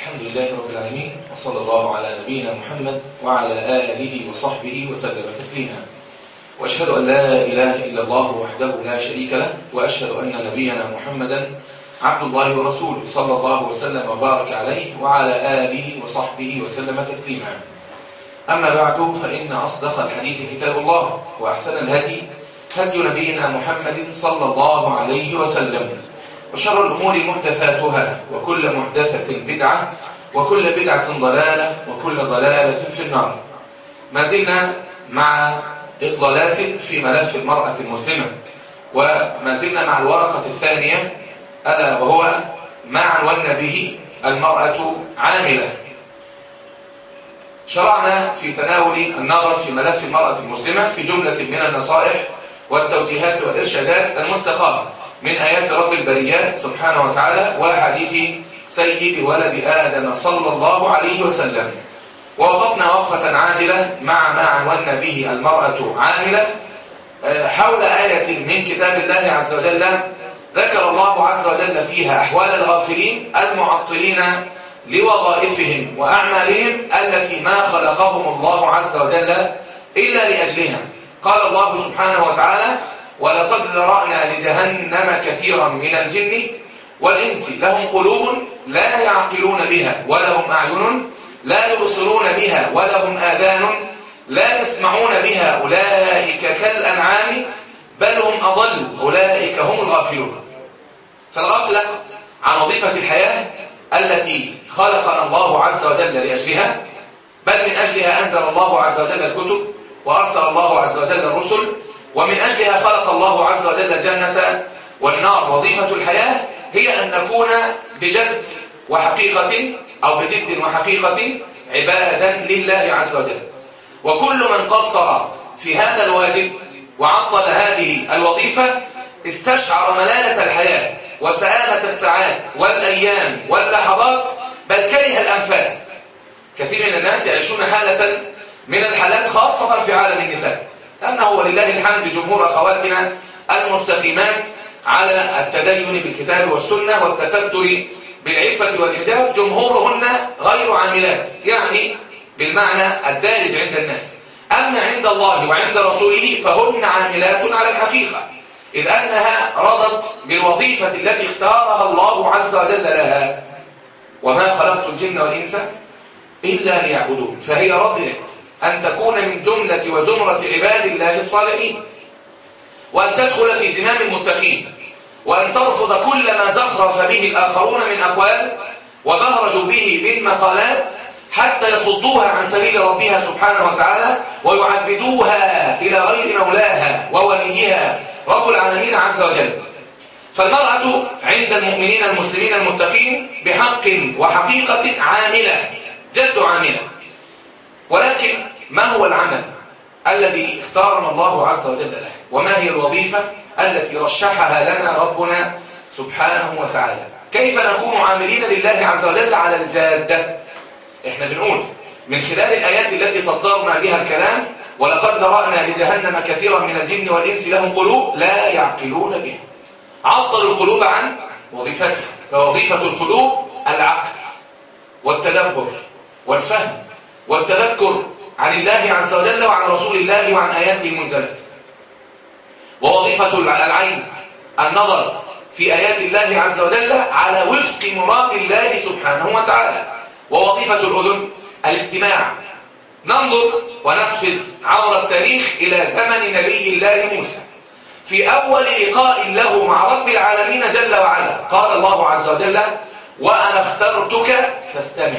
الحمد لله رب العالمين وصلى الله على نبينا محمد وعلى آله وصحبه وسلم تسليما وأشهد أن لا إله إلا الله وحده لا شريك له وأشهد أن نبينا محمدا عبد الله ورسوله صلى الله وسلم وبارك عليه وعلى آله وصحبه وسلم تسليما أما بعد فإن أصدق الحديث كتاب الله وأحسن الهدي هدي نبينا محمد صلى الله عليه وسلم وشر الأمور محدثاتها وكل محدثة بدعة وكل بدعة ضلالة وكل ضلالة في النار ما زلنا مع إطلالات في ملف المرأة المسلمة وما زلنا مع الورقة الثانية ألا وهو ما عنونا به المرأة عاملة شرعنا في تناول النظر في ملف المرأة المسلمة في جملة من النصائح والتوجيهات والإرشادات المستخارة من آيات رب البريات سبحانه وتعالى وحديث سيد ولد آدم صلى الله عليه وسلم ووقفنا وقفة عاجلة مع ما عنونا به المرأة عاملة حول آية من كتاب الله عز وجل ذكر الله عز وجل فيها أحوال الغافلين المعطلين لوظائفهم وأعمالهم التي ما خلقهم الله عز وجل إلا لأجلها قال الله سبحانه وتعالى ولقد ذرأنا لجهنم كثيرا من الجن والإنس لهم قلوب لا يعقلون بها ولهم أعين لا يبصرون بها ولهم آذان لا يسمعون بها أولئك كالأنعام بل هم أضل أولئك هم الغافلون فالغفلة عن وظيفة الحياة التي خلقنا الله عز وجل لأجلها بل من أجلها أنزل الله عز وجل الكتب وأرسل الله عز وجل الرسل ومن أجلها خلق الله عز وجل الجنة والنار وظيفة الحياة هي أن نكون بجد وحقيقة أو بجد وحقيقة عبادا لله عز وجل وكل من قصر في هذا الواجب وعطل هذه الوظيفة استشعر ملالة الحياة وسآمة الساعات والأيام واللحظات بل كره الأنفاس كثير من الناس يعيشون حالة من الحالات خاصة في عالم النساء أنه ولله الحمد جمهور أخواتنا المستقيمات على التدين بالكتاب والسنة والتستر بالعفة والحجاب جمهورهن غير عاملات يعني بالمعنى الدارج عند الناس أما عند الله وعند رسوله فهن عاملات على الحقيقة إذ أنها رضت بالوظيفة التي اختارها الله عز وجل لها وما خلقت الجن والإنس إلا ليعبدون فهي رضيت أن تكون من جملة وزمرة عباد الله الصالحين وأن تدخل في زمام المتقين وأن ترفض كل ما زخرف به الآخرون من أقوال وبهرجوا به من مقالات حتى يصدوها عن سبيل ربها سبحانه وتعالى ويعبدوها إلى غير مولاها ووليها رب العالمين عز وجل فالمرأة عند المؤمنين المسلمين المتقين بحق وحقيقة عاملة جد عاملة ولكن ما هو العمل الذي اختارنا الله عز وجل له وما هي الوظيفة التي رشحها لنا ربنا سبحانه وتعالى كيف نكون عاملين لله عز وجل على الجادة احنا بنقول من خلال الآيات التي صدرنا بها الكلام ولقد ذرأنا لجهنم كثيرا من الجن والإنس لهم قلوب لا يعقلون بها عطلوا القلوب عن وظيفتها فوظيفة القلوب العقل والتدبر والفهم والتذكر عن الله عز وجل وعن رسول الله وعن آياته المنزلة ووظيفة العين النظر في آيات الله عز وجل على وفق مراد الله سبحانه وتعالى ووظيفة الأذن الاستماع ننظر ونقفز عبر التاريخ إلى زمن نبي الله موسى في أول لقاء له مع رب العالمين جل وعلا قال الله عز وجل وأنا اخترتك فاستمع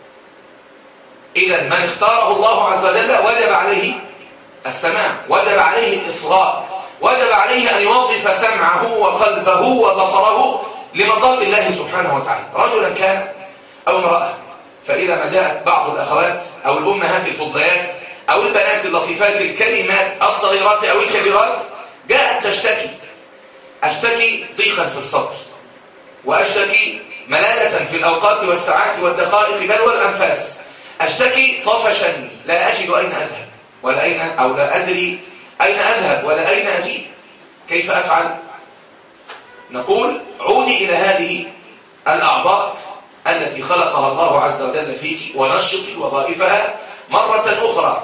إذا من اختاره الله عز وجل وجب عليه السماع وجب عليه الإصغاء وجب عليه أن يوظف سمعه وقلبه وبصره لمرضات الله سبحانه وتعالى رجلا كان أو امرأة فإذا ما جاءت بعض الأخوات أو الأمهات الفضليات أو البنات اللطيفات الكريمات الصغيرات أو الكبيرات جاءت تشتكي أشتكي ضيقا في الصدر وأشتكي ملالة في الأوقات والساعات والدقائق بل والأنفاس أشتكي طفشا لا أجد أين أذهب ولا أين أو لا أدري أين أذهب ولا أين أجيب كيف أفعل نقول عودي إلى هذه الأعضاء التي خلقها الله عز وجل فيك ونشط وظائفها مرة أخرى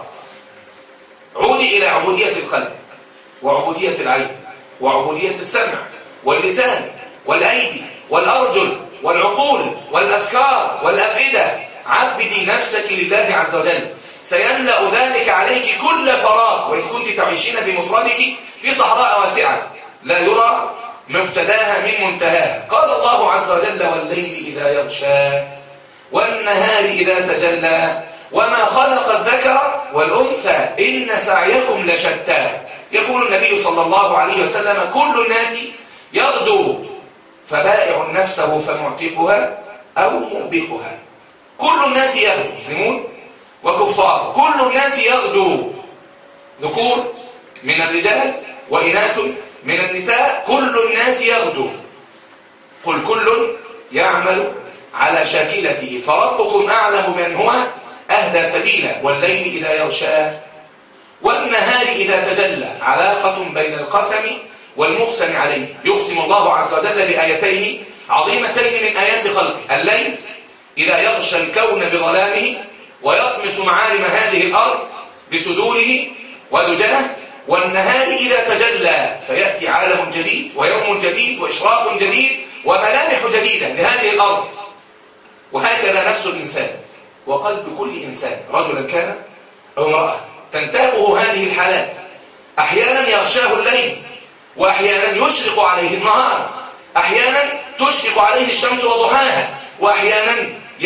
عودي إلى عبودية القلب وعبودية العين وعبودية السمع واللسان والأيدي والأرجل والعقول والأفكار والأفئدة عبدي نفسك لله عز وجل سيملأ ذلك عليك كل فراغ وإن كنت تعيشين بمفردك في صحراء واسعة لا يرى مبتداها من منتهاها قال الله عز وجل والليل إذا يغشى والنهار إذا تجلى وما خلق الذكر والأنثى إن سعيكم لشتى يقول النبي صلى الله عليه وسلم كل الناس يغدو فبائع نفسه فمعتقها أو مؤبقها كل الناس يغدو مسلمون وكفار كل الناس يغدو ذكور من الرجال وإناث من النساء كل الناس يغدو قل كل يعمل على شاكلته فربكم أعلم من هو أهدى سبيلا والليل إذا يغشى والنهار إذا تجلى علاقة بين القسم والمقسم عليه يقسم الله عز وجل بآيتين عظيمتين من آيات خلقه الليل إذا يغشى الكون بظلامه ويطمس معالم هذه الأرض بسدوله ودجاه والنهار إذا تجلى فيأتي عالم جديد ويوم جديد وإشراق جديد وملامح جديدة لهذه الأرض وهكذا نفس الإنسان وقلب كل إنسان رجلا كان أو امرأة تنتابه هذه الحالات أحيانا يغشاه الليل وأحيانا يشرق عليه النهار أحيانا تشرق عليه الشمس وضحاها وأحيانا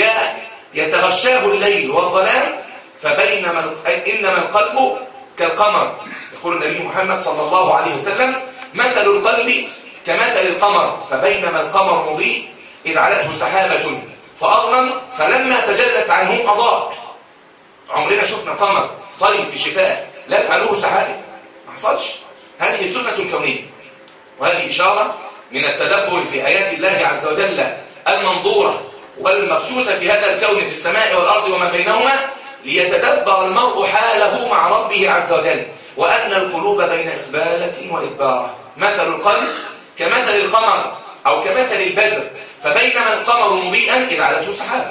يتغشاه الليل والظلام فبينما إنما القلب كالقمر يقول النبي محمد صلى الله عليه وسلم مثل القلب كمثل القمر فبينما القمر مضيء إذ علته سحابة فأظلم فلما تجلت عنه أضاء عمرنا شفنا قمر صيف في شتاء لا تعلوه سحابة ما حصلش هذه سنة كونية وهذه إشارة من التدبر في آيات الله عز وجل المنظورة والمبسوسة في هذا الكون في السماء والأرض وما بينهما ليتدبر المرء حاله مع ربه عز وجل وأن القلوب بين إقبالة وإدبارة مثل القلب كمثل القمر أو كمثل البدر فبينما القمر مضيئا إذ علته سحابة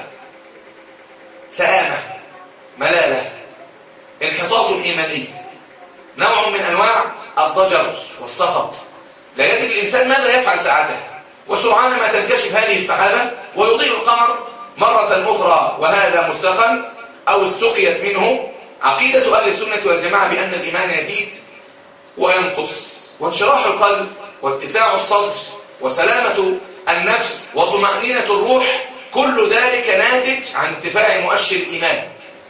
سآمة ملالة انحطاط إيماني نوع من أنواع الضجر والسخط لا يدري الإنسان ماذا يفعل ساعته وسرعان ما تنكشف هذه السحابة ويضيء القمر مرة أخرى وهذا مستقل أو استقيت منه عقيدة أهل السنة والجماعة بأن الإيمان يزيد وينقص وانشراح القلب واتساع الصدر وسلامة النفس وطمأنينة الروح كل ذلك ناتج عن ارتفاع مؤشر الإيمان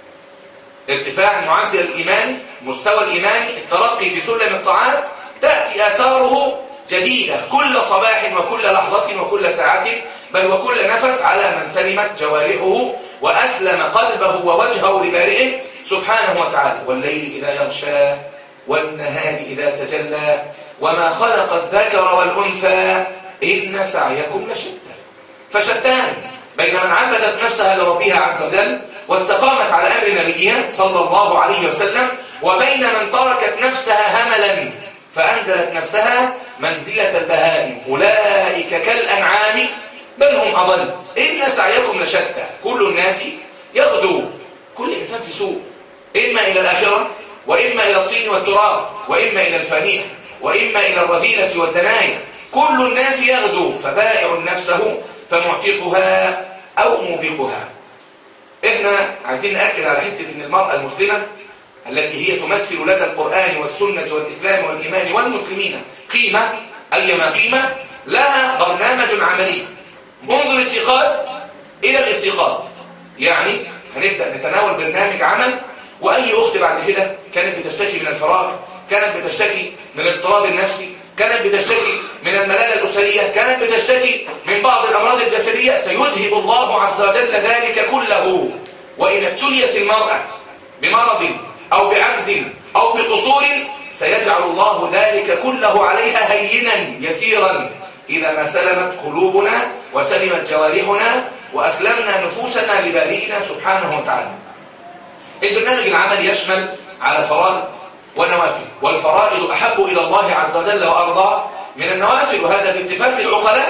ارتفاع المعدل الإيماني مستوى الإيماني الترقي في سلم الطاعات تأتي آثاره جديدة كل صباح وكل لحظة وكل ساعة بل وكل نفس على من سلمت جوارحه وأسلم قلبه ووجهه لبارئه سبحانه وتعالى والليل إذا يغشى والنهار إذا تجلى وما خلق الذكر والأنثى إن سعيكم لشتى فشتان بين من عبدت نفسها لربها عز وجل واستقامت على أمر نبيها صلى الله عليه وسلم وبين من تركت نفسها هملا فأنزلت نفسها منزلة البهائم أولئك كالأنعام بل هم أضل إن سعيكم لشتى كل الناس يغدو كل إنسان في سوء إما إلى الآخرة وإما إلى الطين والتراب وإما إلى الفانية وإما إلى الرذيلة والدناية كل الناس يغدو فبائع نفسه فمعتقها أو موبقها إحنا عايزين نأكد على حتة إن المرأة المسلمة التي هي تمثل لدى القرآن والسنة والإسلام والإيمان والمسلمين قيمة أيما قيمة لها برنامج عملي منذ الاستيقاظ إلى الاستيقاظ يعني هنبدأ نتناول برنامج عمل وأي أخت بعد كده كانت بتشتكي من الفراغ كانت بتشتكي من الاضطراب النفسي كانت بتشتكي من الملالة الأسرية كانت بتشتكي من بعض الأمراض الجسدية سيذهب الله عز وجل ذلك كله وإن ابتليت المرأة بمرض أو بعجز أو بقصور سيجعل الله ذلك كله عليها هينا يسيرا إذا ما سلمت قلوبنا وسلمت جوارحنا وأسلمنا نفوسنا لبارئنا سبحانه وتعالى البرنامج العملي يشمل على فرائض ونوافل والفرائض أحب إلى الله عز وجل وأرضاه من النوافل وهذا باتفاق العقلاء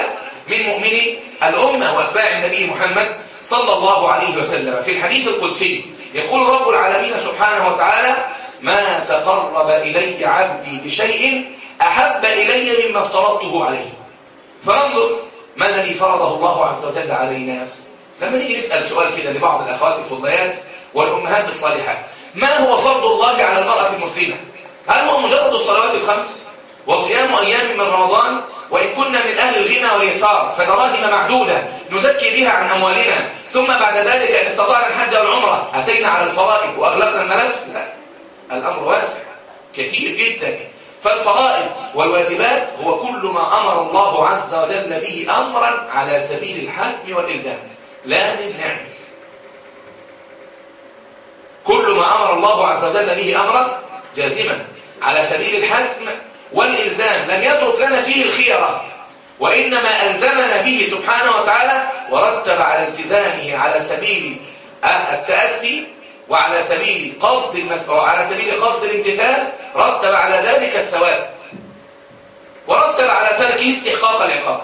من مؤمني الأمة وأتباع النبي محمد صلى الله عليه وسلم في الحديث القدسي يقول رب العالمين سبحانه وتعالى ما تقرب إلي عبدي بشيء أحب إلي مما افترضته عليه فننظر ما الذي فرضه الله عز وجل علينا لما نيجي نسأل سؤال كده لبعض الأخوات الفضليات والأمهات الصالحات ما هو فرض الله على المرأة المسلمة هل هو مجرد الصلوات الخمس وصيام أيام من رمضان وإن كنا من أهل الغنى واليسار فدراهم معدودة نزكي بها عن أموالنا ثم بعد ذلك إن استطعنا الحج والعمرة أتينا على الفرائض وأغلقنا الملف لا الأمر واسع كثير جدا فالفرائض والواجبات هو كل ما أمر الله عز وجل به أمرا على سبيل الحتم والإلزام لازم نعمل كل ما أمر الله عز وجل به أمرا جازما على سبيل الحتم والإلزام لم يترك لنا فيه الخيرة وإنما ألزمنا به سبحانه وتعالى ورتب على التزامه على سبيل التأسي وعلى سبيل قصد المث... وعلى سبيل قصد الامتثال رتب على ذلك الثواب ورتب على تركه استحقاق العقاب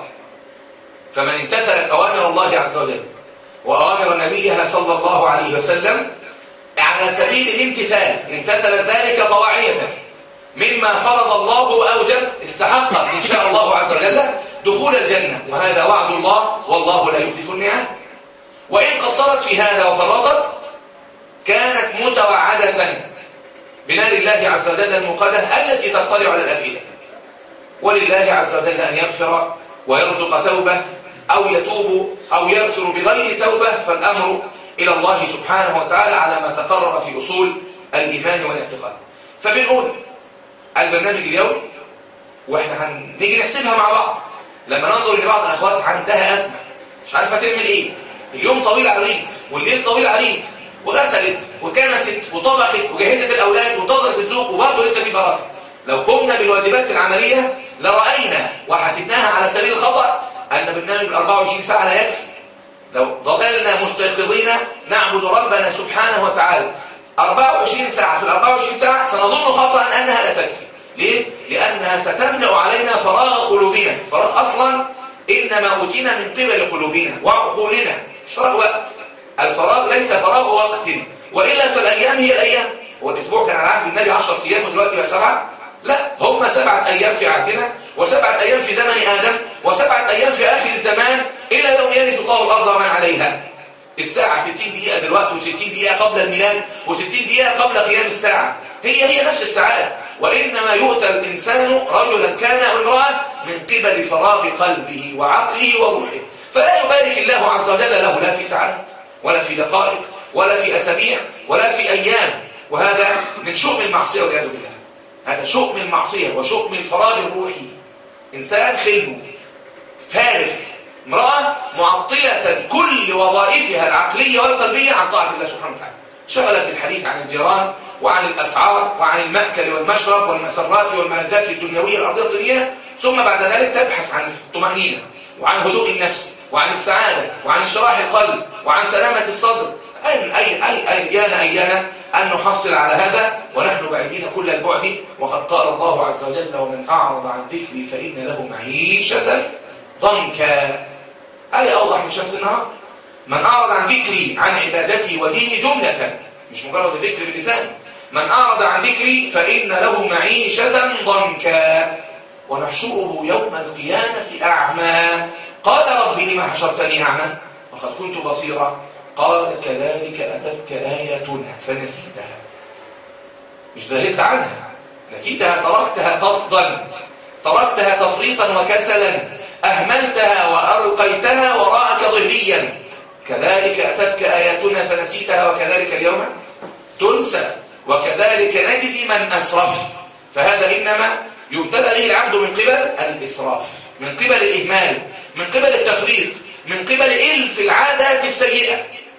فمن امتثلت أوامر الله عز وجل وأوامر نبيها صلى الله عليه وسلم على سبيل الامتثال امتثلت ذلك طواعية مما فرض الله وأوجب استحقت إن شاء الله عز وجل دخول الجنة وهذا وعد الله والله لا يخلف الميعاد وإن قصرت في هذا وفرطت كانت متوعدة بنار الله عز وجل المقدة التي تطلع على الأفئدة ولله عز وجل أن يغفر ويرزق توبة أو يتوب أو يغفر بغير توبة فالأمر إلى الله سبحانه وتعالى على ما تقرر في أصول الإيمان والاعتقاد فبنقول البرنامج اليومي واحنا هنيجي نحسبها مع بعض لما ننظر لبعض الأخوات عندها أزمة مش عارفة تعمل إيه اليوم طويل عريض والليل طويل عريض وغسلت وكنست وطبخت وجهزت الأولاد وانتظرت الزوج وبرضه لسه في فراغ لو قمنا بالواجبات العملية لرأينا وحسبناها على سبيل الخطأ أن برنامج ال 24 ساعة لا يكفي لو ظللنا مستيقظين نعبد ربنا سبحانه وتعالى 24 ساعة في ال 24 ساعة سنظن خطأ أنها لا تكفي ليه؟ لأنها ستملأ علينا فراغ قلوبنا فراغ أصلا إنما أوتينا من قبل قلوبنا وعقولنا مش فراغ وقت الفراغ ليس فراغ وقت وإلا فالأيام هي الأيام هو الأسبوع كان على عهد النبي 10 أيام ودلوقتي بقى سبعة لا هم سبعة أيام في عهدنا وسبعة أيام في زمن آدم وسبعة أيام في آخر الزمان إلى يوم يرث الله الأرض ومن عليها الساعة 60 دقيقة دلوقتي و60 دقيقة قبل الميلاد و60 دقيقة قبل قيام الساعة هي هي نفس الساعات وإنما يؤتى الإنسان رجلا كان أو امرأة من قبل فراغ قلبه وعقله وروحه فلا يبارك الله عز وجل له لا في ساعات ولا في دقائق ولا في أسابيع ولا في أيام وهذا من شؤم المعصية والعياذ بالله هذا شؤم المعصية وشؤم الفراغ الروحي إنسان خلبه فارغ امرأة معطلة كل وظائفها العقلية والقلبية عن طاعة الله سبحانه وتعالى شغلت بالحديث عن الجيران وعن الأسعار وعن المأكل والمشرب والمسرات والملذات الدنيوية الأرضية الدنيا ثم بعد ذلك تبحث عن الطمأنينة وعن هدوء النفس وعن السعادة وعن انشراح القلب وعن سلامة الصدر أين أي أي أيان أيان أن نحصل على هذا ونحن بعيدين كل البعد وقد قال الله عز وجل ومن أعرض عن ذكري فإن له معيشة ضنكا آية أوضح من شمس النهار من أعرض عن ذكري عن عبادتي وديني جملة مش مجرد ذكر باللسان من أعرض عن ذكري فإن له معيشة ضنكا ونحشره يوم القيامة أعمى قال رب لما حشرتني أعمى وقد كنت بصيرا قال كذلك أتتك آياتنا فنسيتها مش ذهلت عنها نسيتها تركتها قصدا تركتها تفريطا وكسلا أهملتها وألقيتها وراءك ظهريا كذلك أتتك آياتنا فنسيتها وكذلك اليوم تنسى وكذلك نجزي من أسرف فهذا إنما يبتلى به العبد من قبل الإسراف من قبل الإهمال من قبل التفريط من قبل إلف العادات السيئة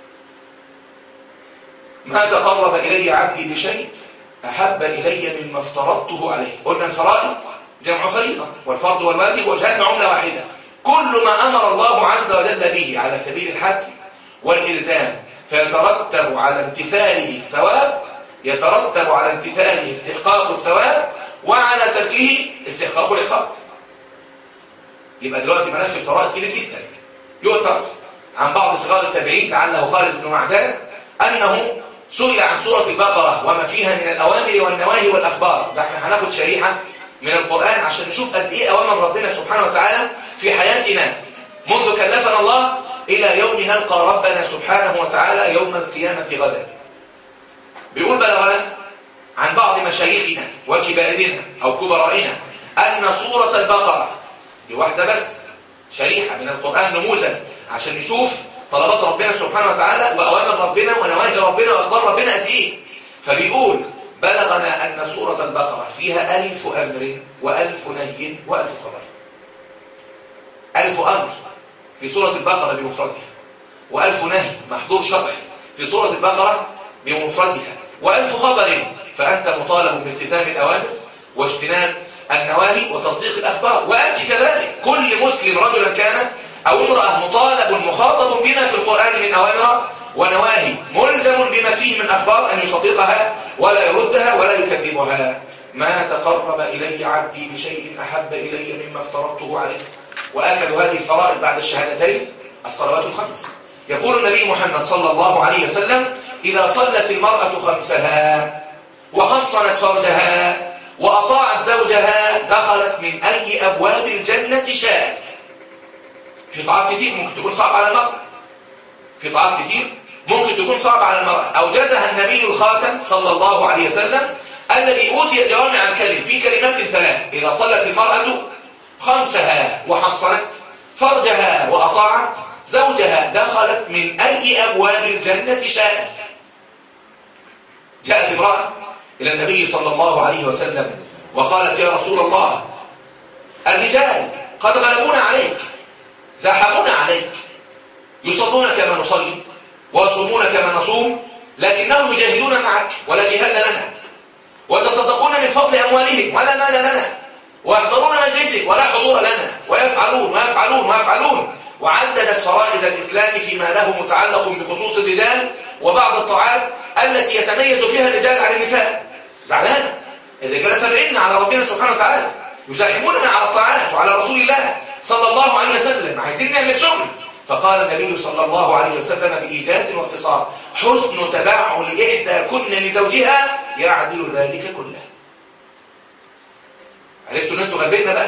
ما تقرب إلي عبدي بشيء أحب إلي مما افترضته عليه قلنا الفرائض جمع فريضة والفرض والواجب وجهان عملة واحدة كل ما أمر الله عز وجل به على سبيل الحد والإلزام فيترتب على امتثاله الثواب يترتب على امتثاله استحقاق الثواب وعلى تركه استحقاق العقاب يبقى دلوقتي ملف الفرائض كبير جدا يؤثر عن بعض صغار التابعين لعله خالد بن معدان أنه سئل عن سورة البقرة وما فيها من الأوامر والنواهي والأخبار ده احنا هناخد شريحة من القرآن عشان نشوف قد إيه أوامر ربنا سبحانه وتعالى في حياتنا منذ كلفنا الله إلى يوم نلقى ربنا سبحانه وتعالى يوم القيامة غدا بيقول بلغنا عن بعض مشايخنا وكبارنا أو كبرائنا أن سورة البقرة دي واحدة بس شريحة من القرآن نموذج عشان نشوف طلبات ربنا سبحانه وتعالى وأوامر ربنا ونواهي ربنا وأخبار ربنا قد إيه فبيقول بلغنا أن سورة البقرة فيها ألف أمر وألف نهي وألف خبر ألف أمر في سورة البقرة بمفردها وألف نهي محظور شرعي في سورة البقرة بمفردها وألف خبر فأنت مطالب بالتزام الأوامر واجتناب النواهي وتصديق الأخبار وأنت كذلك كل مسلم رجلا كان أو امرأة مطالب مخاطب بما في القرآن من أوامر ونواهي ملزم بما فيه من أخبار أن يصدقها ولا يردها ولا يكذبها ما تقرب إلي عبدي بشيء أحب إلي مما افترضته عليه وآكد هذه الفرائض بعد الشهادتين الصلوات الخمس يقول النبي محمد صلى الله عليه وسلم إذا صلت المرأة خمسها وحصنت فرجها وأطاعت زوجها دخلت من أي أبواب الجنة شاءت في طاعات كتير ممكن تكون صعب على المرأة في طاعات كتير ممكن تكون صعب على المرأة أوجزها النبي الخاتم صلى الله عليه وسلم الذي أوتي جوامع الكلم في كلمات ثلاث إذا صلت المرأة خمسها وحصنت فرجها وأطاعت زوجها دخلت من أي أبواب الجنة شاءت جاءت امرأة إلى النبي صلى الله عليه وسلم وقالت يا رسول الله الرجال قد غلبونا عليك زاحمونا عليك يصلون كما نصلي ويصومون كما نصوم لكنهم يجاهدون معك ولا جهاد لنا ويتصدقون من فضل أموالهم ولا مال لنا ويحضرون مجلسك ولا حضور لنا ويفعلون ويفعلون ويفعلون وعددت فرائض الإسلام فيما له متعلق بخصوص الرجال وبعض الطاعات التي يتميز فيها الرجال عن النساء زعلان الرجال سابقين على ربنا سبحانه وتعالى يزاحموننا على الطاعات وعلى رسول الله صلى الله عليه وسلم عايزين نعمل شغل فقال النبي صلى الله عليه وسلم بإيجاز واختصار حسن تبعل إحدى كن لزوجها يعدل ذلك كله عرفتوا ان انتوا غبينا بقى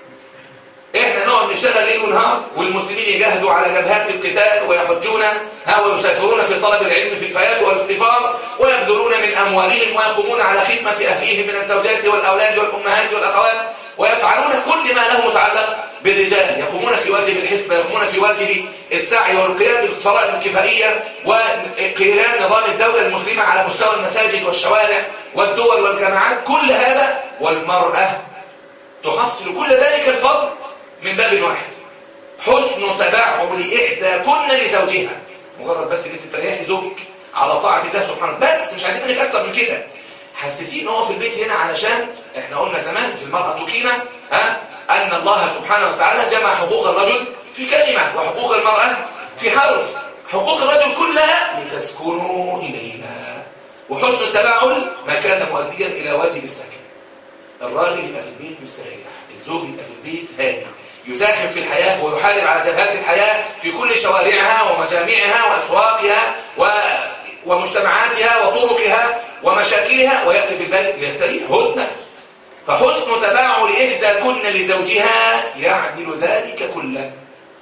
احنا نقعد نشتغل ليل ونهار والمسلمين يجاهدوا على جبهات القتال ويحجون ها ويسافرون في طلب العلم في الفيات والاغتفار ويبذلون من اموالهم ويقومون على خدمه اهليهم من الزوجات والاولاد والامهات والاخوات ويفعلون كل ما له متعلق بالرجال يقومون في واجب الحسبة يقومون في واجب السعي والقيام بالفرائض الكفائية وقيام نظام الدولة المسلمة على مستوى المساجد والشوارع والدول والجامعات كل هذا والمرأة تحصل كل ذلك الفضل من باب واحد حسن تبعل إحدى كن لزوجها مجرد بس ان انت تريحي زوجك على طاعة الله سبحانه بس مش عايزين منك اكتر من كده حسسين هو في البيت هنا علشان احنا قلنا زمان في المرأة قيمة ها أن الله سبحانه وتعالى جمع حقوق الرجل في كلمة وحقوق المرأة في حرف حقوق الرجل كلها لتسكنوا إليها وحسن التباعل ما كان مؤديا إلى واجب السكن الراجل يبقى في البيت مستريح الزوج يبقى في البيت هادي يزاحم في الحياة ويحارب على جبهات الحياة في كل شوارعها ومجامعها وأسواقها و... ومجتمعاتها وطرقها ومشاكلها ويأتي في البيت ليستريح هدنة فحسن تباعل إحدى كن لزوجها يعدل ذلك كله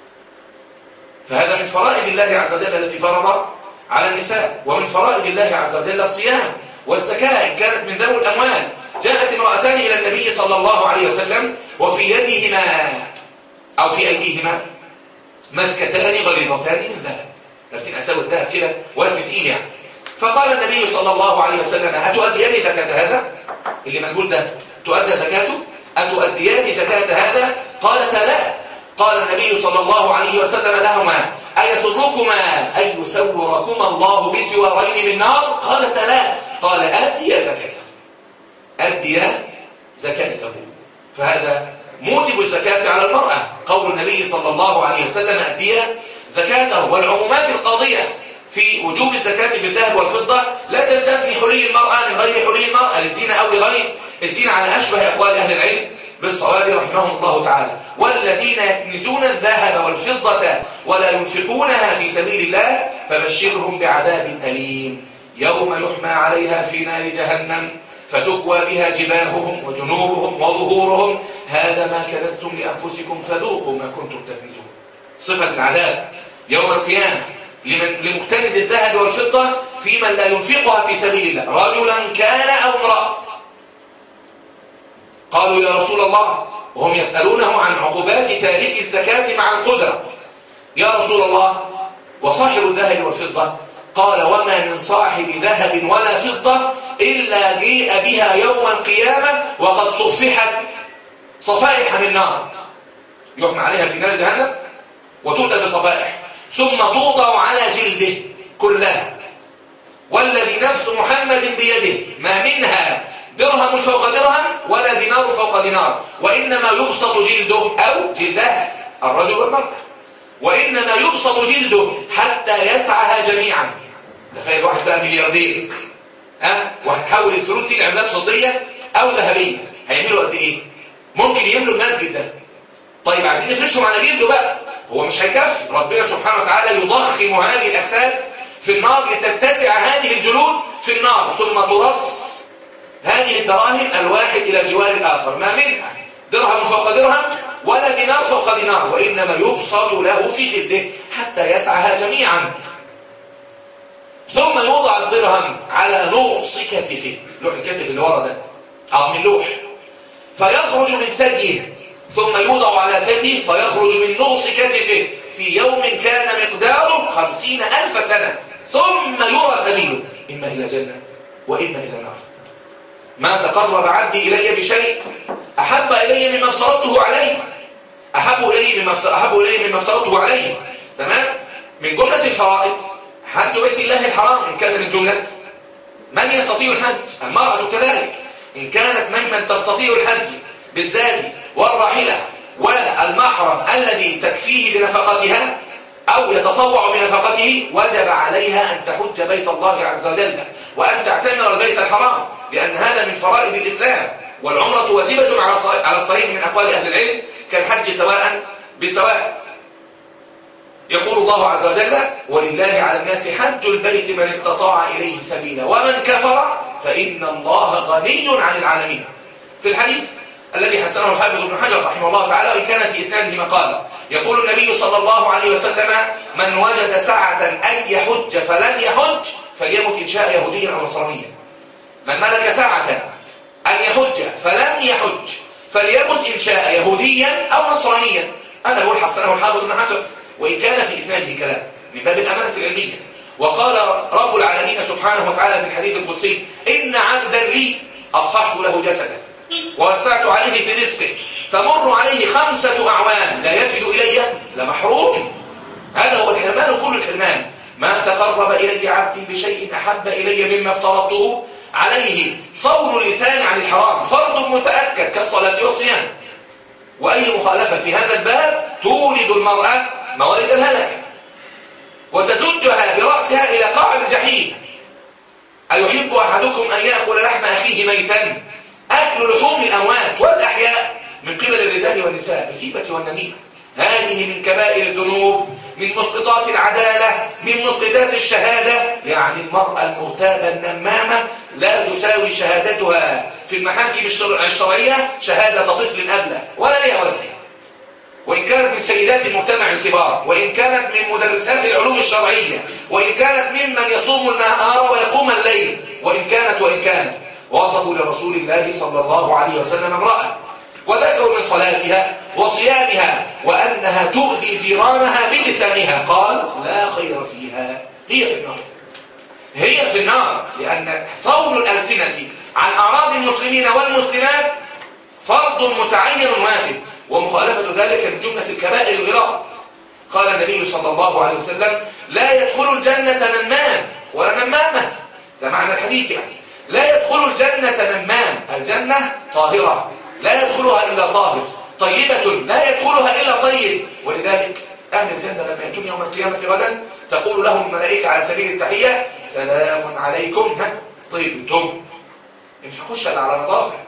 فهذا من فرائض الله عز وجل التي فرض على النساء ومن فرائض الله عز وجل الصيام والزكاة إن كانت من ذوي الأموال جاءت امرأتان إلى النبي صلى الله عليه وسلم وفي يدهما أو في أيديهما مسكتان غليظتان من ذهب لابسين أساوي الذهب كده وزن تقيل يعني فقال النبي صلى الله عليه وسلم أتؤديان زكاة هذا اللي منقول ده تؤدى زكاته أتؤديان زكاة هذا قالتا لا قال النبي صلى الله عليه وسلم لهما أيسركما أن يسوركما الله بسوارين من نار قالتا لا قال أدي زكاته أدي زكاته فهذا موجب الزكاة على المرأة قول النبي صلى الله عليه وسلم أدي زكاته والعمومات القاضية في وجوب الزكاة بالذهب والفضة لا تستثني حلي المرأة من غير حلي المرأة للزينة أو لغير الزينة على أشبه أقوال أهل العلم بالصواب رحمهم الله تعالى والذين يكنزون الذهب والفضة ولا ينفقونها في سبيل الله فبشرهم بعذاب أليم يوم يحمى عليها في نار جهنم فتكوى بها جباههم وجنوبهم وظهورهم هذا ما كنزتم لأنفسكم فذوقوا ما كنتم تكنزون صفة العذاب يوم القيامة لمن لمكتنز الذهب والفضة في من لا ينفقها في سبيل الله رجلا كان أو امرأة قالوا يا رسول الله وهم يسألونه عن عقوبات تارك الزكاة مع القدرة يا رسول الله وصاحب الذهب والفضة قال وما من صاحب ذهب ولا فضة إلا جيء بها يوم القيامة وقد صفحت صفائح من نار يحمى عليها في نار جهنم وتؤتى بصفائح ثم توضع على جلده كلها والذي نفس محمد بيده ما منها درهم فوق درهم ولا دينار فوق دينار وإنما يبسط جلده أو جلدها الرجل والمرأة وإنما يبسط جلده حتى يسعها جميعا تخيل واحد بقى ملياردير ها وهتحول الفلوس دي لعملات فضيه او ذهبيه هيعملوا قد ايه ممكن يملوا المسجد ده طيب عايزين نفرشهم على جلده بقى هو مش هيكفي ربنا سبحانه وتعالى يضخم هذه الاجساد في النار لتتسع هذه الجلود في النار ثم ترص هذه الدراهم الواحد الى جوار الاخر ما منها درهم فوق درهم ولا دينار فوق دينار وانما يبسط له في جلده حتى يسعها جميعا ثم يوضع الدرهم على نقص كتفه لوح الكتف اللي ورا ده عظم اللوح فيخرج من ثديه ثم يوضع على ثديه فيخرج من نقص كتفه في يوم كان مقداره خمسين ألف سنة ثم يرى سبيله إما إلى جنة وإما إلى نار ما تقرب عبدي إلي بشيء أحب إلي مما افترضته عليه أحب إلي مما أحب إلي مما افترضته عليه تمام من جملة الفرائض حج بيت الله الحرام إن كان من جملة من يستطيع الحج المرأة كذلك إن كانت ممن تستطيع الحج بالزاد والراحلة والمحرم الذي تكفيه بنفقتها أو يتطوع بنفقته وجب عليها أن تحج بيت الله عز وجل وأن تعتمر البيت الحرام لأن هذا من فرائض الإسلام والعمرة واجبة على الصحيح من أقوال أهل العلم كالحج سواء بسواء يقول الله عز وجل ولله على الناس حج البيت من استطاع إليه سبيلا ومن كفر فإن الله غني عن العالمين في الحديث الذي حسنه الحافظ ابن حجر رحمه الله تعالى وإن كان في إسناده مقال يقول النبي صلى الله عليه وسلم من وجد سعة أن يحج فلم يحج فليمت إن شاء يهوديا أو نصرانيا من ملك سعة أن يحج فلم يحج فليمت إن شاء يهوديا أو نصرانيا أنا أقول حسنه الحافظ ابن حجر وإن كان في إسناده كلام من باب الأمانة العلمية وقال رب العالمين سبحانه وتعالى في الحديث القدسي إن عبدا لي أصححت له جسدا ووسعت عليه في رزقه تمر عليه خمسة أعوام لا يفد إلي لمحروم هذا هو الحرمان كل الحرمان ما تقرب إلي عبدي بشيء أحب إلي مما افترضته عليه صون اللسان عن الحرام فرض متأكد كالصلاة والصيام وأي مخالفة في هذا الباب تولد المرأة موارد الهلكة وتزجها برأسها إلى قعر الجحيم أيحب أحدكم أن يأكل لحم أخيه ميتا أكل لحوم الأموات والأحياء من قبل الرجال والنساء الجيبة والنميمة هذه من كبائر الذنوب من مسقطات العدالة من مسقطات الشهادة يعني المرأة المغتابة النمامة لا تساوي شهادتها في المحاكم الشرعية شهادة طفل أبلة ولا لها وزن وإن كانت من سيدات المجتمع الكبار وإن كانت من مدرسات العلوم الشرعية وإن كانت ممن يصوم النهار ويقوم الليل وإن كانت وإن كانت وصفوا لرسول الله صلى الله عليه وسلم امرأة وذكروا من صلاتها وصيامها وأنها تؤذي جيرانها بلسانها قال لا خير فيها هي في النار هي في النار لأن صون الألسنة عن أعراض المسلمين والمسلمات فرض متعين واجب ومخالفة ذلك من جملة الكبائر الغراء قال النبي صلى الله عليه وسلم لا يدخل الجنة نمام ولا نمامة ده معنى الحديث يعني لا يدخل الجنة نمام الجنة طاهرة لا يدخلها إلا طاهر طيبة لا يدخلها إلا طيب ولذلك أهل الجنة لما يأتون يوم القيامة غدا تقول لهم الملائكة على سبيل التحية سلام عليكم ها طيبتم مش هخش على نظافة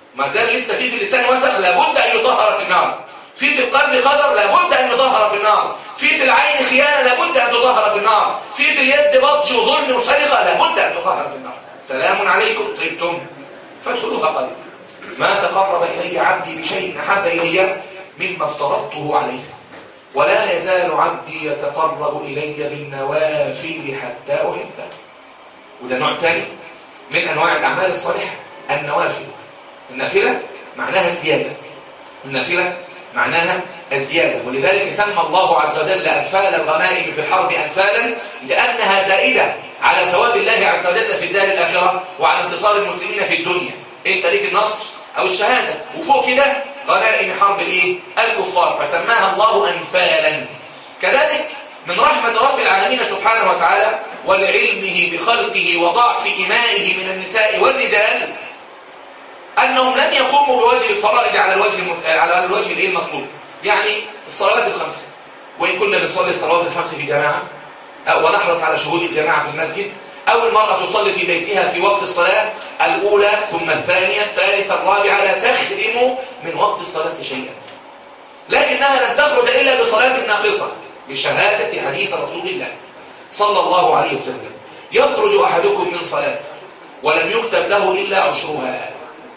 ما زال لسه في في اللسان وسخ لابد أن يطهر في النار في في القلب قدر لابد أن يطهر في النار في في العين خيانة لابد أن تطهر في النار في في اليد بطش وظلم وسرقة لابد أن تطهر في النار سلام عليكم طيبتم فادخلوها خالدين ما تقرب إلي عبدي بشيء أحب إلي مما افترضته عليه ولا يزال عبدي يتقرب إلي بالنوافل حتى أحبه وده نوع تاني من أنواع الأعمال الصالحة النوافل النافلة معناها الزيادة النافلة معناها الزيادة ولذلك سمى الله عز وجل أنفال الغنائم في الحرب أنفالا لأنها زائدة على ثواب الله عز وجل في الدار الآخرة وعلى انتصار المسلمين في الدنيا انت ليك النصر أو الشهادة وفوق كده غنائم حرب الايه الكفار فسماها الله أنفالا كذلك من رحمة رب العالمين سبحانه وتعالى ولعلمه بخلقه وضعف إمائه من النساء والرجال أنهم لن يقوموا بوجه الفرائض على الوجه على الوجه الايه المطلوب يعني الصلوات الخمس وإن كنا بنصلي الصلوات الخمس في جماعة ونحرص على شهود الجماعة في المسجد أو المرأة تصلي في بيتها في وقت الصلاة الأولى ثم الثانية الثالثة الرابعة لا تخرم من وقت الصلاة شيئا لكنها لن تخرج إلا بصلاة ناقصة بشهادة حديث رسول الله صلى الله عليه وسلم يخرج أحدكم من صلاته ولم يكتب له إلا عشرها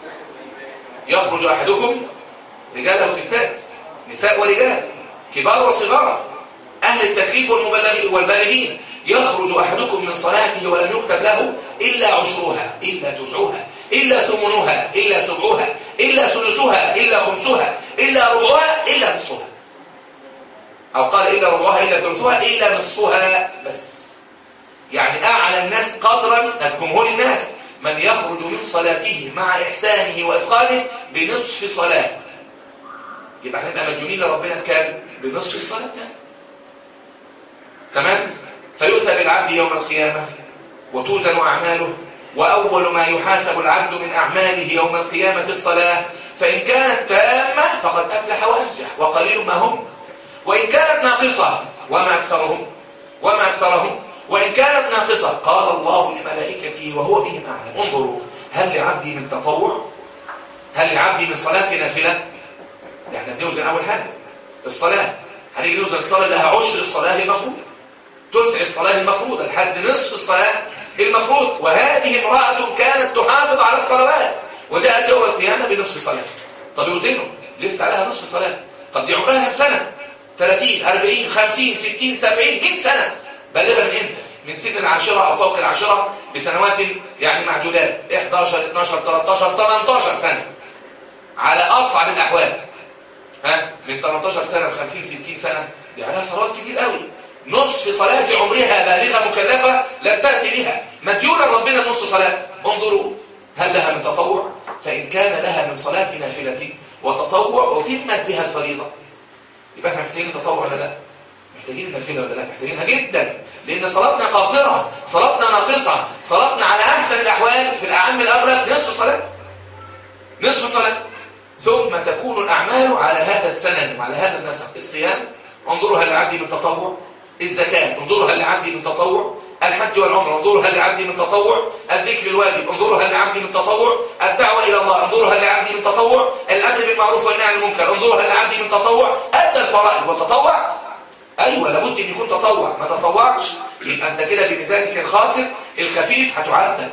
يخرج أحدكم رجال وستات نساء ورجال كبار وصغار أهل التكليف والبالغين يخرج أحدكم من صلاته ولم يكتب له إلا عشرها إلا تسعها إلا ثمنها إلا سبعها إلا سدسها إلا خمسها إلا ربعها إلا نصفها أو قال إلا ربعها إلا ثلثها إلا نصفها بس يعني أعلى الناس قدرا جمهور الناس من يخرج من صلاته مع إحسانه وإتقانه بنصف صلاة يبقى هنبقى مديونين لربنا بكام؟ بنصف الصلاة ده تمام؟ فيؤتى بالعبد يوم القيامة وتوزن أعماله وأول ما يحاسب العبد من أعماله يوم القيامة الصلاة فإن كانت تامة فقد أفلح وأنجح وقليل ما هم وإن كانت ناقصة وما أكثرهم وما أكثرهم وإن كانت ناقصة قال الله لملائكته وهو بهم أعلم انظروا هل لعبدي من تطوع هل لعبدي من صلاة نافلة ده احنا بنوزن أول حاجة الصلاة هنيجي نوزن الصلاة لها عشر الصلاة المفروضة تسع الصلاة المفروضة لحد نصف الصلاة المفروض وهذه امرأة كانت تحافظ على الصلوات وجاءت يوم القيامة بنصف صلاة طب يوزنوا لسه عليها نصف صلاة طب دي عمرها كم سنة 30 40 50 60 70 100 سنة بلغها من امتى من سن العاشرة أو فوق العاشرة بسنوات يعني معدودات 11 12 13 18 سنة على أصعب الأحوال ها من 18 سنة ل 50 60 سنة دي عليها صلوات كتير قوي نصف صلاة عمرها بالغة مكلفة لم تأتي بها مديونة ربنا نصف صلاة انظروا هل لها من تطوع فإن كان لها من صلاة نافلة وتطوع أتمت بها الفريضة يبقى احنا محتاجين تطوع ولا لا محتاجين النافلة ولا لا محتاجينها جدا لأن صلاتنا قاصرة صلاتنا ناقصة صلاتنا على أحسن الأحوال في الأعم الأغلب نصف صلاة نصف صلاة ثم تكون الأعمال على هذا السنن وعلى هذا النسق الصيام انظروا هل لعبدي من تطوع الزكاة انظروا هل لعبدي من تطوع الحج والعمر انظروا هل لعبدي من تطوع الذكر الواجب انظروا هل لعبدي من تطوع الدعوة إلى الله انظروا هل لعبدي من تطوع الأمر بالمعروف والنهي عن المنكر انظروا هل لعبدي من تطوع أدى الفرائض وتطوع أيوة لابد أن يكون تطوع ما تطوعش يبقى أنت كده بميزانك الخاسر الخفيف هتعذب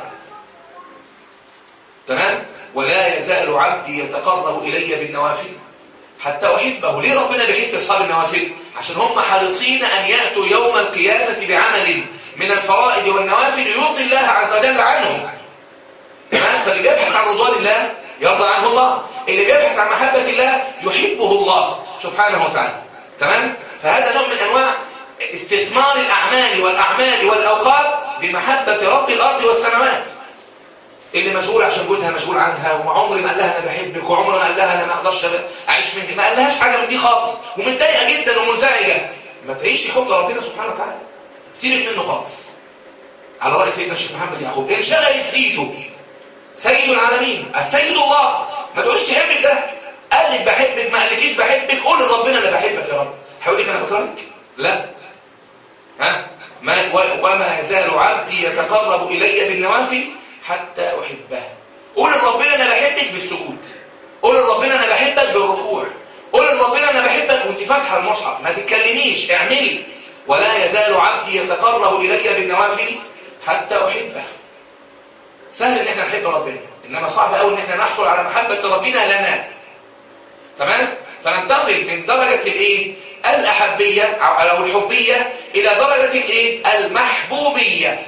تمام ولا يزال عبدي يتقرب إلي بالنوافل حتى أحبه ليه ربنا بيحب أصحاب النوافل عشان هم حريصين أن يأتوا يوم القيامة بعمل من الفرائض والنوافل يرضي الله عز وجل عنهم تمام فاللي بيبحث عن رضوان الله يرضى عنه الله اللي بيبحث عن محبة الله يحبه الله سبحانه وتعالى تمام فهذا نوع من أنواع استثمار الأعمال والأعمال والأوقات بمحبة رب الأرض والسماوات اللي مشغول عشان جوزها مشغول عنها وما عمري ما قال لها انا بحبك وعمري ما قال لها انا ما اقدرش اعيش منك ما قالهاش حاجه من دي خالص ومتضايقه جدا ومنزعجه ما تعيش حب ربنا سبحانه وتعالى سيبك منه خالص على راي سيدنا الشيخ محمد يعقوب انشغلت في ايده سيد العالمين السيد الله ما تقولش تحبك ده قال لك بحبك ما قالكيش بحبك قول لربنا انا بحبك يا رب هيقول لك انا بكرهك لا ها ما وما يزال عبدي يتقرب الي بالنوافل حتى أحبه قول لربنا انا بحبك بالسكوت قول لربنا انا بحبك بالركوع قول لربنا انا بحبك وانت فاتحه المصحف ما تتكلميش اعملي ولا يزال عبدي يتقرب الي بالنوافل حتى احبه سهل ان احنا نحب ربنا انما صعب قوي ان احنا نحصل على محبه ربنا لنا تمام فننتقل من درجه الايه الاحبيه او الحبيه الى درجه الايه المحبوبيه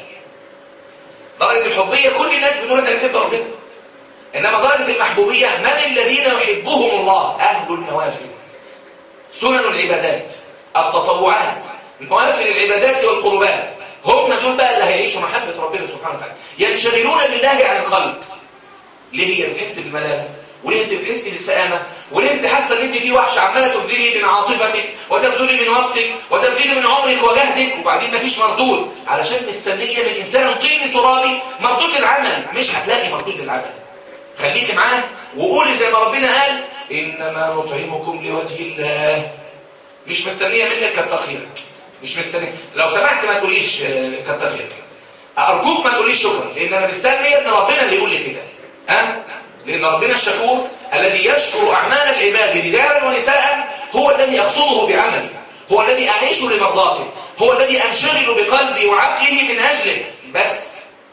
درجه الحبيه كل الناس بتقول احنا بنحب ربنا انما درجه المحبوبيه من الذين يحبهم الله اهل النوافل سنن العبادات التطوعات نوافل العبادات والقربات هم دول بقى اللي هيعيشوا محبه ربنا سبحانه وتعالى ينشغلون بالله عن الخلق ليه هي بتحس بالملامه وليه انت بتحسي بالسآمة وليه انت حاسه ان انت في وحش عماله تبذلي من عاطفتك وتبذلي من وقتك وتبذلي من عمرك وجهدك وبعدين مفيش مردود علشان مستنيه من انسان طيني ترابي مردود للعمل مش هتلاقي مردود للعمل خليكي معاه وقولي زي ما ربنا قال انما نطعمكم لوجه الله مش مستنيه منك كتر خيرك مش مستنيه لو سمحت ما تقوليش كتر خيرك ارجوك ما تقوليش شكرا لان انا مستني ان ربنا اللي يقول لي كده ها لأن ربنا الشكور الذي يشكر أعمال العباد رجالا ونساء هو الذي أقصده بعملي هو الذي أعيش لمرضاته هو الذي أنشغل بقلبي وعقله من أجله بس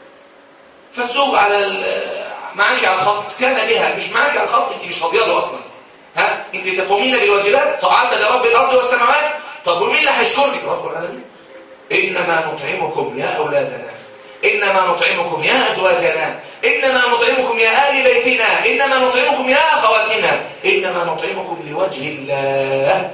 فالسوق على معاك على الخط كان بها مش معاك على الخط انت مش فاضيه له اصلا ها انت تقومين بالواجبات طاعه لرب الارض والسماوات طب ومين اللي هيشكرك رب العالمين انما نطعمكم يا اولادنا انما نطعمكم يا ازواجنا إنما نطعمكم يا آل بيتنا إنما نطعمكم يا أخواتنا إنما نطعمكم لوجه الله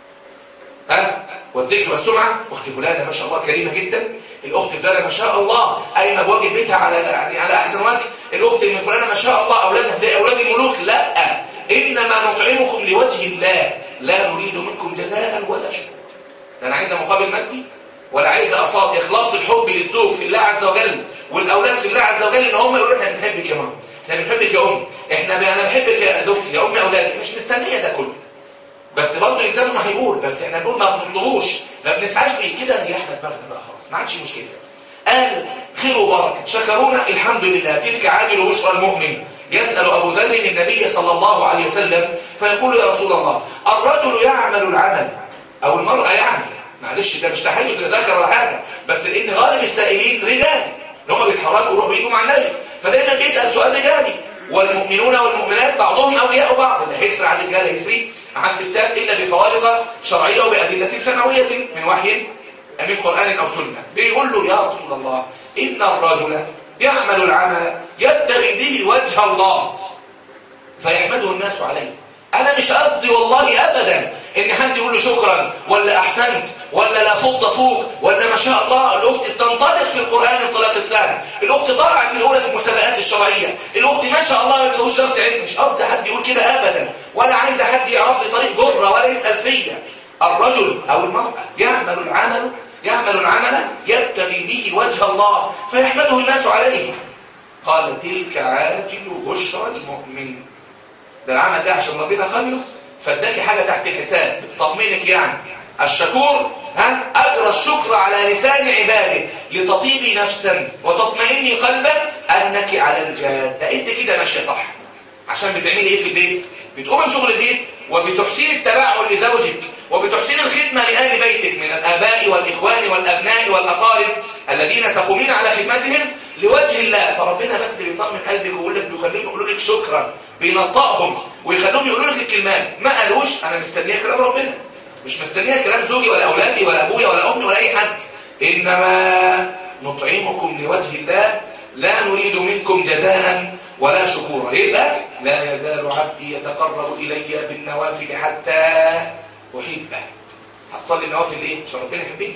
ها والذكر والسمعة أخت فلانة ما شاء الله كريمة جدا الأخت فلانة ما شاء الله قايمة بواجب بيتها على يعني على أحسن وجه الأخت من فلانة ما شاء الله أولادها زي أولاد الملوك لا إنما نطعمكم لوجه الله لا نريد منكم جزاء ولا شكر أنا عايزة مقابل مادي ولا عايز أصاب إخلاص الحب للزوج في الله عز وجل والأولاد في الله عز وجل إن هم يقولوا إحنا بنحبك يا ماما إحنا بنحبك يا أم إحنا ب... أنا بحبك يا زوجتي يا أم أولادي مش مستنية ده كله بس برضه يلزمنا هيقول بس إحنا بنقول ما بنطلبوش ما بنسعاش ليه كده ريحنا دماغنا بقى خلاص ما عادش مشكلة قال خير وبركة شكرونا الحمد لله تلك عاجل بشرى المؤمن يسأل أبو ذر النبي صلى الله عليه وسلم فيقول يا رسول الله الرجل يعمل العمل أو المرأة يعني معلش ده مش تحيز لذكر ولا حاجة بس لان غالب السائلين رجال اللي هم بيتحركوا يروحوا يجوا مع النبي فدايما بيسأل سؤال رجالي والمؤمنون والمؤمنات بعضهم اولياء بعض اللي هيسري على الرجال هيسري على الستات الا بفوارق شرعيه وبادله سماويه من وحي من قران او سنه بيقول له يا رسول الله ان الرجل يعمل العمل يبتغي به وجه الله فيحمده الناس عليه انا مش قصدي والله ابدا ان حد يقول له شكرا ولا احسنت ولا لا فض فوق ولا ما شاء الله الاخت تنطلق في القران انطلاق السهم الاخت طلعت الاولى في المسابقات الشرعيه الاخت ما شاء الله ما تسويش نفس علم مش قصدي حد يقول كده ابدا ولا عايزه حد يعرف لي طريق جره ولا يسال فيا الرجل او المراه يعمل العمل يعمل العمل يبتغي به وجه الله فيحمده الناس عليه قال تلك عاجل بشرى المؤمن ده العمل ده عشان ربنا قبله فاداكي حاجة تحت الحساب تطمنك يعني الشكور ها أجرى الشكر على لسان عباده لتطيبي نفسا وتطمئني قلبا أنك على الجادة أنت كده ماشية صح عشان بتعملي إيه في البيت بتقوم من شغل البيت وبتحسين التبعل لزوجك وبتحسين الخدمة لآل بيتك من الآباء والإخوان والأبناء والأقارب الذين تقومين على خدمتهم لوجه الله فربنا بس بيطمن قلبك ويقول لك بيخليهم يقولوا لك شكرا بينطقهم ويخلوهم يقولوا لك الكلمات ما قالوش انا مستنيه كلام ربنا مش مستنيه كلام زوجي ولا اولادي ولا ابويا ولا امي ولا اي حد انما نطعمكم لوجه الله لا نريد منكم جزاء ولا شكورا يبقى لا يزال عبدي يتقرب الي بالنوافل حتى احبه هتصلي النوافل ليه عشان ربنا يحبني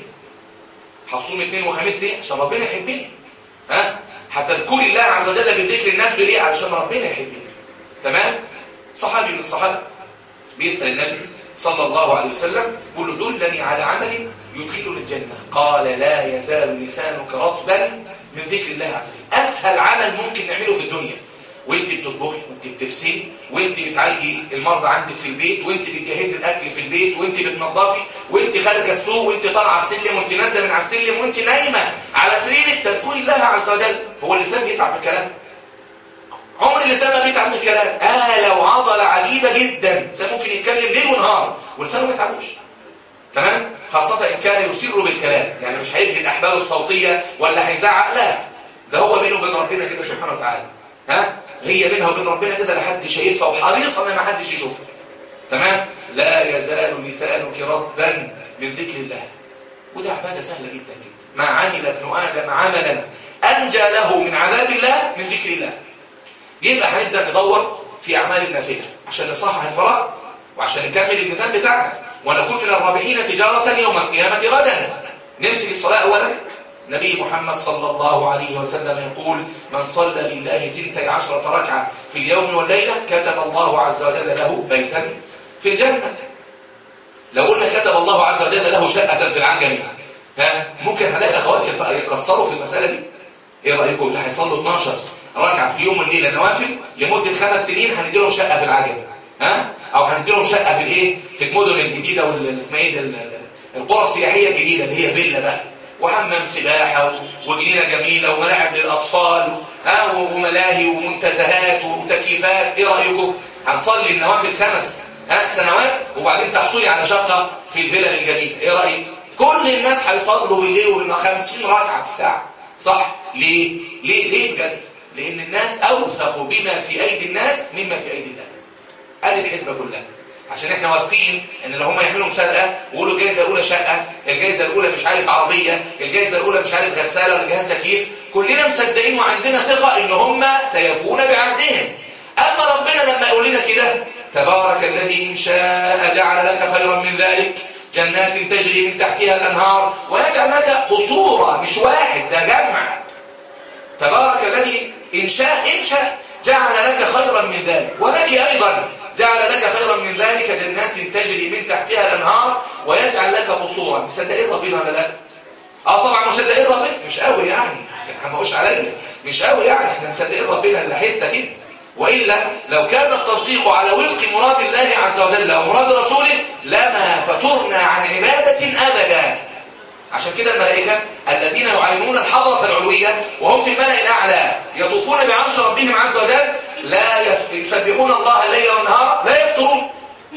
هتصوم اثنين وخميس ليه عشان ربنا يحبني ها هتذكري الله عز وجل بالذكر النفل ليه علشان ربنا يحبني تمام صحابي من الصحابه بيسال النبي صلى الله عليه وسلم يقول له دلني على عمل يدخلني الجنه قال لا يزال لسانك رطبا من ذكر الله عز وجل اسهل عمل ممكن نعمله في الدنيا وانت بتطبخي وانت بتغسلي وانت بتعالجي المرضى عندك في البيت وانت بتجهزي الاكل في البيت وانت بتنظفي وانت خارجه السوق وانت طالعه على السلم وانت نازله من على السلم وانت نايمه على سريرك تذكري الله عز وجل هو اللسان بيتعب بالكلام عمر اللسان ما بيتعب من الكلام آلة وعضلة عجيبة جدا لسان ممكن يتكلم ليل ونهار ولسانه ما بيتعبوش تمام خاصة إن كان يسر بالكلام يعني مش هيلغي الأحبال الصوتية ولا هيزعق لا ده هو بينه وبين ربنا كده سبحانه وتعالى ها هي بينها وبين ربنا كده لا حد شايفها وحريصة ان ما حدش يشوفها تمام لا يزال لسانك رطبا من ذكر الله وده عبادة سهلة جدا جدا ما عمل ابن آدم عملا أنجى له من عذاب الله من ذكر الله يبقى هنبدأ ندور في أعمال النافلة عشان نصحح الفرائض وعشان نكمل الميزان بتاعنا ونكون من الرابحين تجارة يوم القيامة غدا نمسك الصلاة أولا نبي محمد صلى الله عليه وسلم يقول من صلى لله تلتي عشرة ركعة في اليوم والليلة كتب الله عز وجل له بيتا في الجنة لو قلنا كتب الله عز وجل له شقة في العجم ها ممكن هنلاقي اخواتي يقصروا في المسألة دي ايه رأيكم اللي هيصلوا 12 ركعة في اليوم والليلة نوافل لمدة خمس سنين هندي لهم شقة في العجم ها او هندي لهم شقة في الايه في المدن الجديدة والاسمها ايه القرى السياحية الجديدة اللي هي فيلا بقى وحمام سباحة وجنينة جميلة وملاعب للأطفال ها وملاهي ومنتزهات وتكييفات ايه رأيكم هنصلي النوافل خمس ها سنوات وبعدين تحصلي على شقة في الفيلا الجديدة ايه رأيك كل الناس هيصلوا بالليل وبالنهار 50 ركعة في الساعة صح ليه ليه ليه بجد لان الناس اوثقوا بما في ايدي الناس مما في ايدي الله ادي الحسبة كلها عشان احنا واثقين ان لو هم يعملوا مسابقه ويقولوا الجائزه الاولى شقه الجائزه الاولى مش عارف عربيه الجائزه الاولى مش عارف غساله ولا جهاز تكييف كلنا مصدقين وعندنا ثقه ان هم سيفون بعهدهم اما ربنا لما يقول لنا كده تبارك الذي ان شاء جعل لك خيرا من ذلك جنات تجري من تحتها الانهار ويجعل لك قصورا مش واحد ده جمع تبارك الذي ان شاء ان شاء جعل لك خيرا من ذلك ولك ايضا جعل لك خيرا من ذلك جنات تجري من تحتها الانهار ويجعل لك قصورا مصدقين ربنا ولا لا اه طبعا مصدقين ربنا مش قوي يعني ما تحمقوش عليا مش قوي يعني احنا مصدقين ربنا الا حته كده والا لو كان التصديق على وفق مراد الله عز وجل ومراد رسوله لما فترنا عن عباده ابدا عشان كده الملائكه الذين يعينون الحضره العلويه وهم في الملأ الاعلى يطوفون بعرش ربهم عز وجل لا يف... يسبحون الله الليل والنهار لا يفترون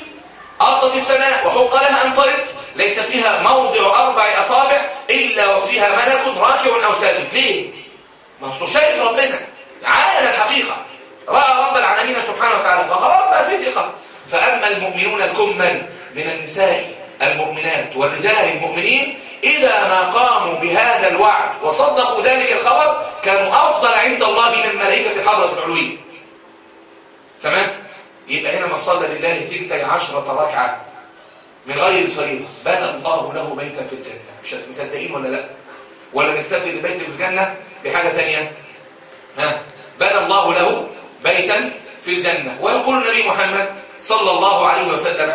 أرضت السماء وحق لها أن طرد ليس فيها موضع أربع أصابع إلا وفيها ملك راكع أو ساجد ليه؟ ما أصله شايف ربنا عالم الحقيقة رأى رب العالمين سبحانه وتعالى فخلاص بقى في ثقة فأما المؤمنون الكمل من النساء المؤمنات والرجال المؤمنين إذا ما قاموا بهذا الوعد وصدقوا ذلك الخبر كانوا أفضل عند الله من الملائكة الحضرة العلوية تمام يبقى هنا من صلى لله ثنتي عشرة ركعة من غير الفريضة بنى الله له بيتا في الجنة مش مصدقين ولا لا ولا نستبدل البيت في الجنة بحاجة تانية ها بنى الله له بيتا في الجنة ويقول النبي محمد صلى الله عليه وسلم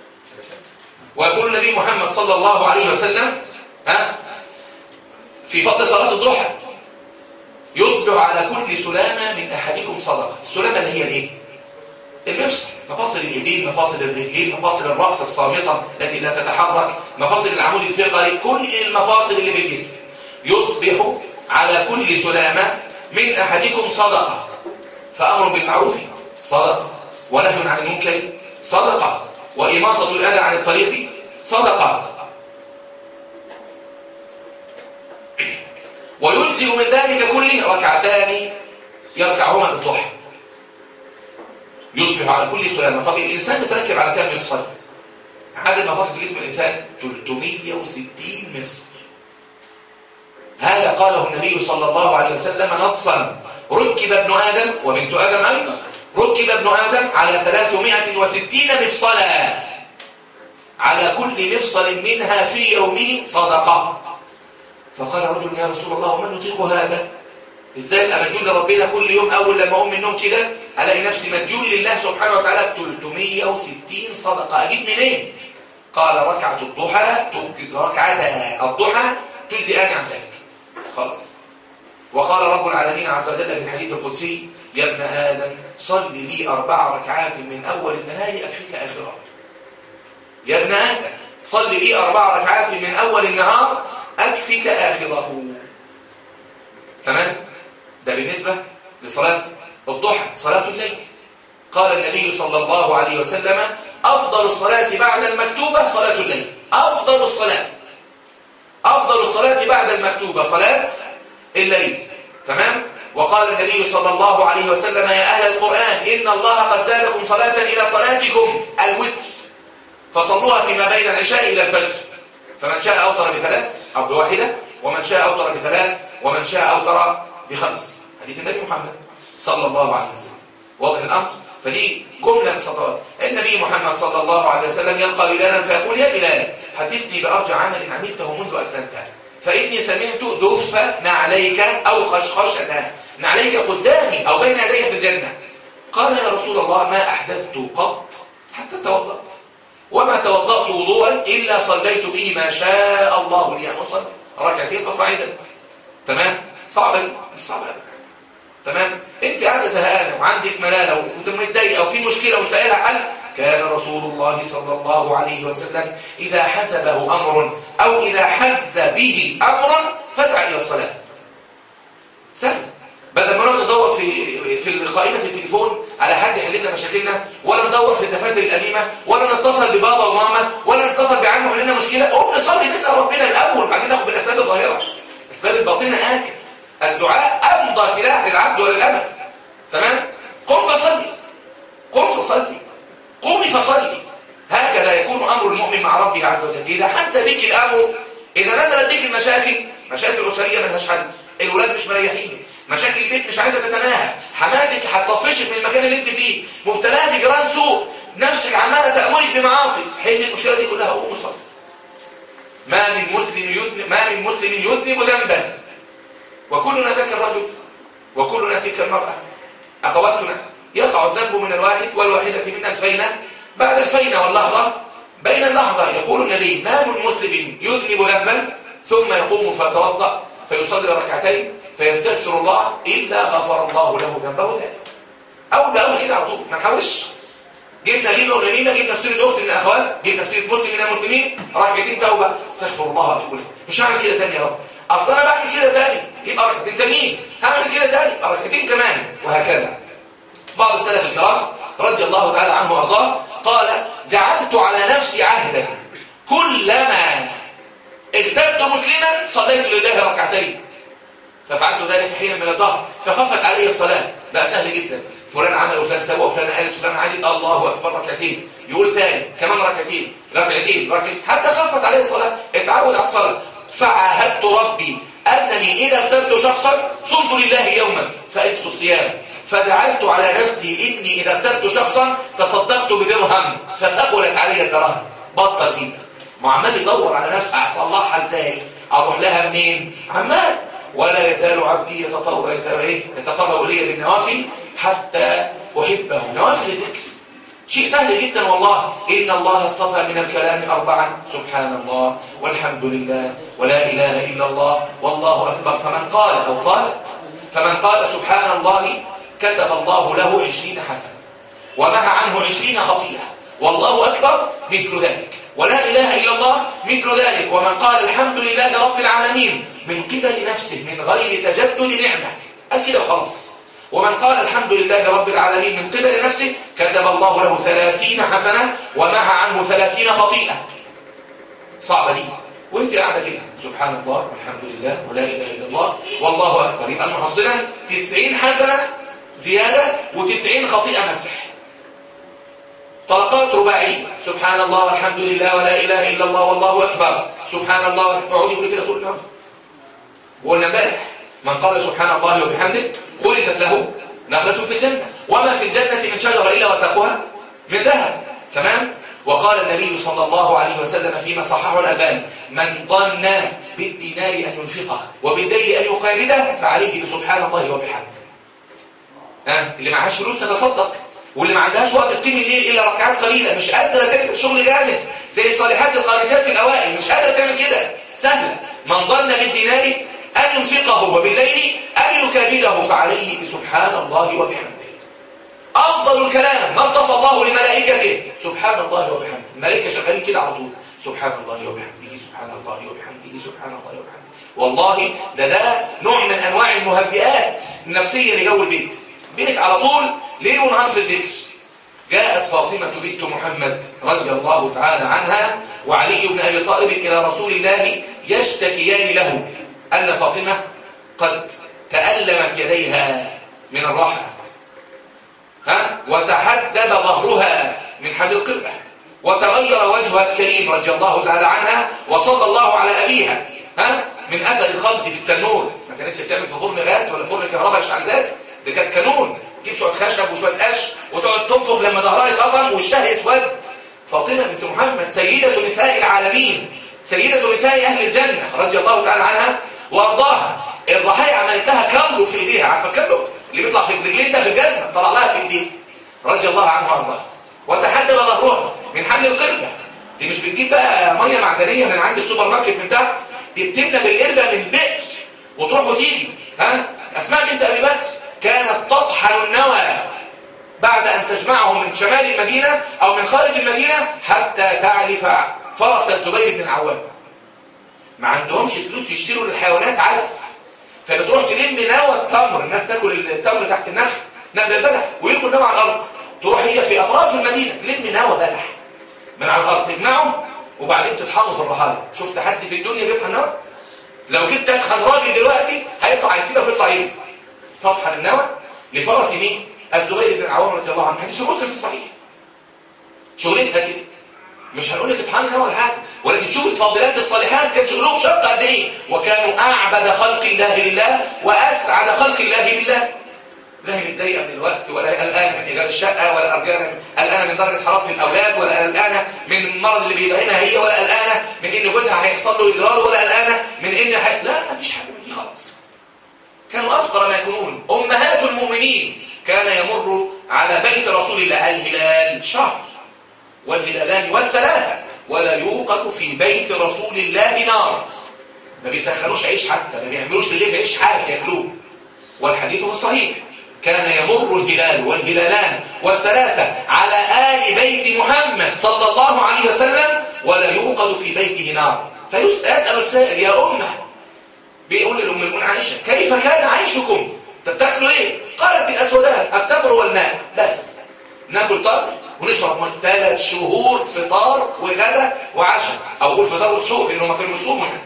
ويقول النبي محمد صلى الله عليه وسلم ها في فضل صلاة الضحى يصبح على كل سلامة من أحدكم صدقة السلامة اللي هي الايه المفصل مفاصل الإيدين مفاصل الرجلين مفاصل الرأس الصامتة التي لا تتحرك مفاصل العمود الفقري كل المفاصل اللي في الجسم يصبح على كل سلامة من أحدكم صدقة فأمر بالمعروف صدقة ونهي عن المنكر صدقة وإماطة الأذى عن الطريق صدقة ويجزئ من ذلك كله ركعتان يركعهما بالضحى يصبح على كل سلامة طب الإنسان متركب على كم مفصل عدد مفاصل في جسم الإنسان 360 مفصل هذا قاله النبي صلى الله عليه وسلم نصا ركب ابن آدم وبنت آدم أيضا ركب ابن آدم على 360 مفصلا على كل مفصل منها في يومه صدقة فقال رجل يا رسول الله ومن يطيق هذا ازاي ابقى مديون لربنا كل يوم اول لما اقوم من النوم كده الاقي نفسي مديون لله سبحانه وتعالى ب 360 صدقه اجيب منين قال ركعه الضحى ركعتا الضحى تجزئان عن ذلك خلاص وقال رب العالمين عز وجل في الحديث القدسي يا ابن ادم صل لي اربع ركعات من اول النهار اكفيك اخره يا ابن ادم صل لي اربع ركعات من اول النهار اكفيك اخره تمام ده بالنسبة لصلاة الضحى صلاة الليل قال النبي صلى الله عليه وسلم أفضل الصلاة بعد المكتوبة صلاة الليل أفضل الصلاة أفضل الصلاة بعد المكتوبة صلاة الليل تمام وقال النبي صلى الله عليه وسلم يا أهل القرآن إن الله قد زادكم صلاة إلى صلاتكم الوتر فصلوها فيما بين العشاء إلى الفجر فمن شاء أوتر بثلاث أو بواحدة ومن شاء أوتر بثلاث ومن شاء أوتر بخمس حديث النبي محمد صلى الله عليه وسلم واضح الأمر فدي جملة من الصلوات النبي محمد صلى الله عليه وسلم يلقى بلالا فيقول يا بلال حدثني بأرجع عمل عملته منذ أسلمت فإني سمعت دف نعليك أو خشخشة نعليك قدامي أو بين يدي في الجنة قال يا رسول الله ما أحدثت قط حتى توضأت وما توضأت وضوءا إلا صليت به ما شاء الله لي أن أصلي ركعتين فصعيدا تمام صعبة مش صعبة تمام انت قاعده زهقانه وعندك ملاله وانت متضايقه وفي مشكله ومش لاقي لها حل كان رسول الله صلى الله عليه وسلم اذا حزبه امر او اذا حز به امرا فزع الى الصلاه سهل بدل ما نقعد ندور في في قائمه التليفون على حد يحل لنا مشاكلنا ولا ندور في الدفاتر القديمه ولا نتصل ببابا وماما ولا نتصل بعمه يحل لنا مشكله قوم نصلي نسال ربنا الاول بعدين ناخد بالاسباب الظاهره الاسباب الباطنه اكد الدعاء امضى سلاح للعبد وللامل تمام قم فصلي قم فصلي قومي فصلي هكذا يكون امر المؤمن مع ربه عز وجل اذا حس بك الامر اذا نزلت بك المشاكل مشاكل اسريه ملهاش حل الولاد مش مريحين مشاكل البيت مش عايزه تتناهى حماتك هتطفشك من المكان اللي انت فيه مبتلاه بجيران سوء نفسك عماله تامرك بمعاصي حل المشكله دي كلها قوم وصلي ما من مسلم يذنب ما من مسلم يذنب ذنبا وكلنا ذاك الرجل وكلنا تلك المرأة أخواتنا يقع الذنب من الواحد والواحدة من الفينة بعد الفينة واللحظة بين اللحظة يقول النبي ما من مسلم يذنب ذنبا ثم يقوم فيتوضأ فيصلي ركعتين فيستغفر الله إلا غفر الله له ذنبه ذلك أول بأول كده على طول ما نحاولش جبنا غيبه ونميمه جبنا سيره اخت من الاخوات جبنا سيره مسلم من المسلمين ركعتين توبه استغفر الله واتوب اليه مش هعمل كده تاني يا رب اصل انا بعمل كده تاني يبقى ركعتين تانيين هعمل كده تاني يبقى ركعتين كمان وهكذا بعض السلف الكرام رضي الله تعالى عنه وارضاه قال جعلت على نفسي عهدا كلما اغتبت مسلما صليت لله ركعتين ففعلت ذلك حين من الظهر فخفت علي الصلاه بقى سهل جدا فلان عمل وفلان سوى وفلان قالت وفلان عادل الله اكبر ركعتين يقول ثاني كمان ركعتين ركعتين ركعتين حتى خفت عليه الصلاه اتعود على الصلاه فعاهدت ربي أنني إذا اغتبت شخصا صمت لله يوما فألفت الصيام فجعلت على نفسي إني إذا اغتبت شخصا تصدقت بدرهم فثقلت علي الدراهم بطل كده معمل يدور على نفسه أصلحها إزاي أروح لها منين عمال ولا يزال عبدي يتقرب يتقرب إلي بالنوافل حتى أحبه نوافل ذكر شيء سهل جدا والله إن الله اصطفى من الكلام أربعا سبحان الله والحمد لله ولا إله إلا الله والله أكبر فمن قال أو قالت فمن قال سبحان الله كتب الله له عشرين حسنة ومحى عنه عشرين خطيئة والله أكبر مثل ذلك ولا إله إلا الله مثل ذلك ومن قال الحمد لله رب العالمين من قبل نفسه من غير تجدد نعمة قال كده وخلاص ومن قال الحمد لله رب العالمين من قبل نفسه كتب الله له ثلاثين حسنة ومحى عنه ثلاثين خطيئة صعبة دي وانت قاعدة كده سبحان الله والحمد لله ولا إله إلا الله والله أكبر يبقى المحصلة تسعين حسنة زيادة وتسعين خطيئة مسح طلقات رباعية سبحان الله والحمد لله ولا إله إلا الله والله أكبر سبحان الله اقعدي يقول كده طول النهار وقلنا امبارح من قال سبحان الله وبحمده غرست له نخلة في الجنة وما في الجنة من شجرة إلا وساقها من ذهب تمام وقال النبي صلى الله عليه وسلم فيما صححه الألباني من ظن بالدينار أن ينفقه وبالليل أن يقارده فعليه بسبحان الله وبحمده ها اللي معهاش فلوس تتصدق واللي ما عندهاش وقت تقيم الليل الا ركعات قليله مش قادره تعمل شغل جامد زي الصالحات القانتات في الاوائل مش قادره تعمل كده سهله من ظن بالدينار ان ينفقه وبالليل ان يكابده فعليه بسبحان الله وبحمده افضل الكلام ما اصطفى الله لملائكته سبحان الله وبحمده الملائكه شغالين كده على طول سبحان الله وبحمده سبحان الله وبحمده سبحان الله وبحمده والله ده ده نوع من انواع المهدئات النفسيه لجو البيت بيت على طول ليل ونهار في الذكر جاءت فاطمة بنت محمد رضي الله تعالى عنها وعلي بن أبي طالب إلى رسول الله يشتكيان له أن فاطمة قد تألمت يديها من الراحة ها وتحدب ظهرها من حمل القربة وتغير وجهها الكريم رضي الله تعالى عنها وصلى الله على أبيها ها من أثر الخبز في التنور ما كانتش بتعمل في فرن غاز ولا فرن كهرباء اشعال ذات دي كانت كانون تجيب شويه خشب وشويه قش وتقعد تنفخ لما ظهرها يتقطم والشهر يسود فاطمه بنت محمد سيده نساء العالمين سيده نساء اهل الجنه رضي الله تعالى عنها وارضاها الرحايا عملت لها كاملو في ايديها عارفه كاملو اللي بيطلع في الرجلين ده في الجزمه طلع لها في ايديها رضي الله عنها وارضاها وتحدب ظهرها من حمل القربه دي مش بتجيب بقى ميه معدنيه من عند السوبر ماركت من تحت دي بتملى بالقربه من بئر وتروح وتيجي ها اسماء بنت ابي بكر كانت تطحن النوى بعد ان تجمعه من شمال المدينه او من خارج المدينه حتى تعلف فرس الزبير بن العوام ما عندهمش فلوس يشتروا للحيوانات علف فبتروح تلم نوى التمر الناس تاكل التمر تحت النخل نخل البلح ويرموا النوى على الارض تروح هي في اطراف المدينه تلم نوى بلح من على الارض تجمعه وبعدين تطحنه في الرحاله شفت حد في الدنيا بيطحن نوى لو جيت تدخل راجل دلوقتي هيطلع يسيبك ويطلع يجري تطحن النوى لفرس مين الزبير بن العوام رضي الله عنه حديث مسلم في الصحيح شغلتها كده مش هنقول لك اطحن النوى ولا حاجه ولكن شوف الفاضلات الصالحات كان شغلهم شق قد ايه وكانوا اعبد خلق الله لله واسعد خلق الله لله لا هي متضايقه من الوقت ولا قلقانه من ايجار الشقه ولا قلقانه قلقانه من درجه حراره الاولاد ولا قلقانه من المرض اللي بيدعينها هي ولا قلقانه من ان جوزها هيحصل له اجرار ولا قلقانه من ان حي... لا مفيش حاجه من دي خالص كانوا افقر ما يكونون امهات المؤمنين كان يمر على بيت رسول الله الهلال شهر والهلالان والثلاثه ولا يوقد في بيت رسول الله نار ما بيسخنوش عيش حتى ما بيعملوش بالليل عيش حاف ياكلوه والحديث هو الصحيح كان يمر الهلال والهلالان والثلاثة على آل بيت محمد صلى الله عليه وسلم ولا يوقد في بيته نار فيسأل السائل يا أمة بيقول للأم المؤمنة عائشة كيف كان عيشكم تاكلوا ايه قالت الأسودان التمر والماء بس ناكل تمر ونشرب ميه ثلاث شهور فطار وغدا وعشاء او اقول فطار وسحور لانهم كانوا يصوموا يعني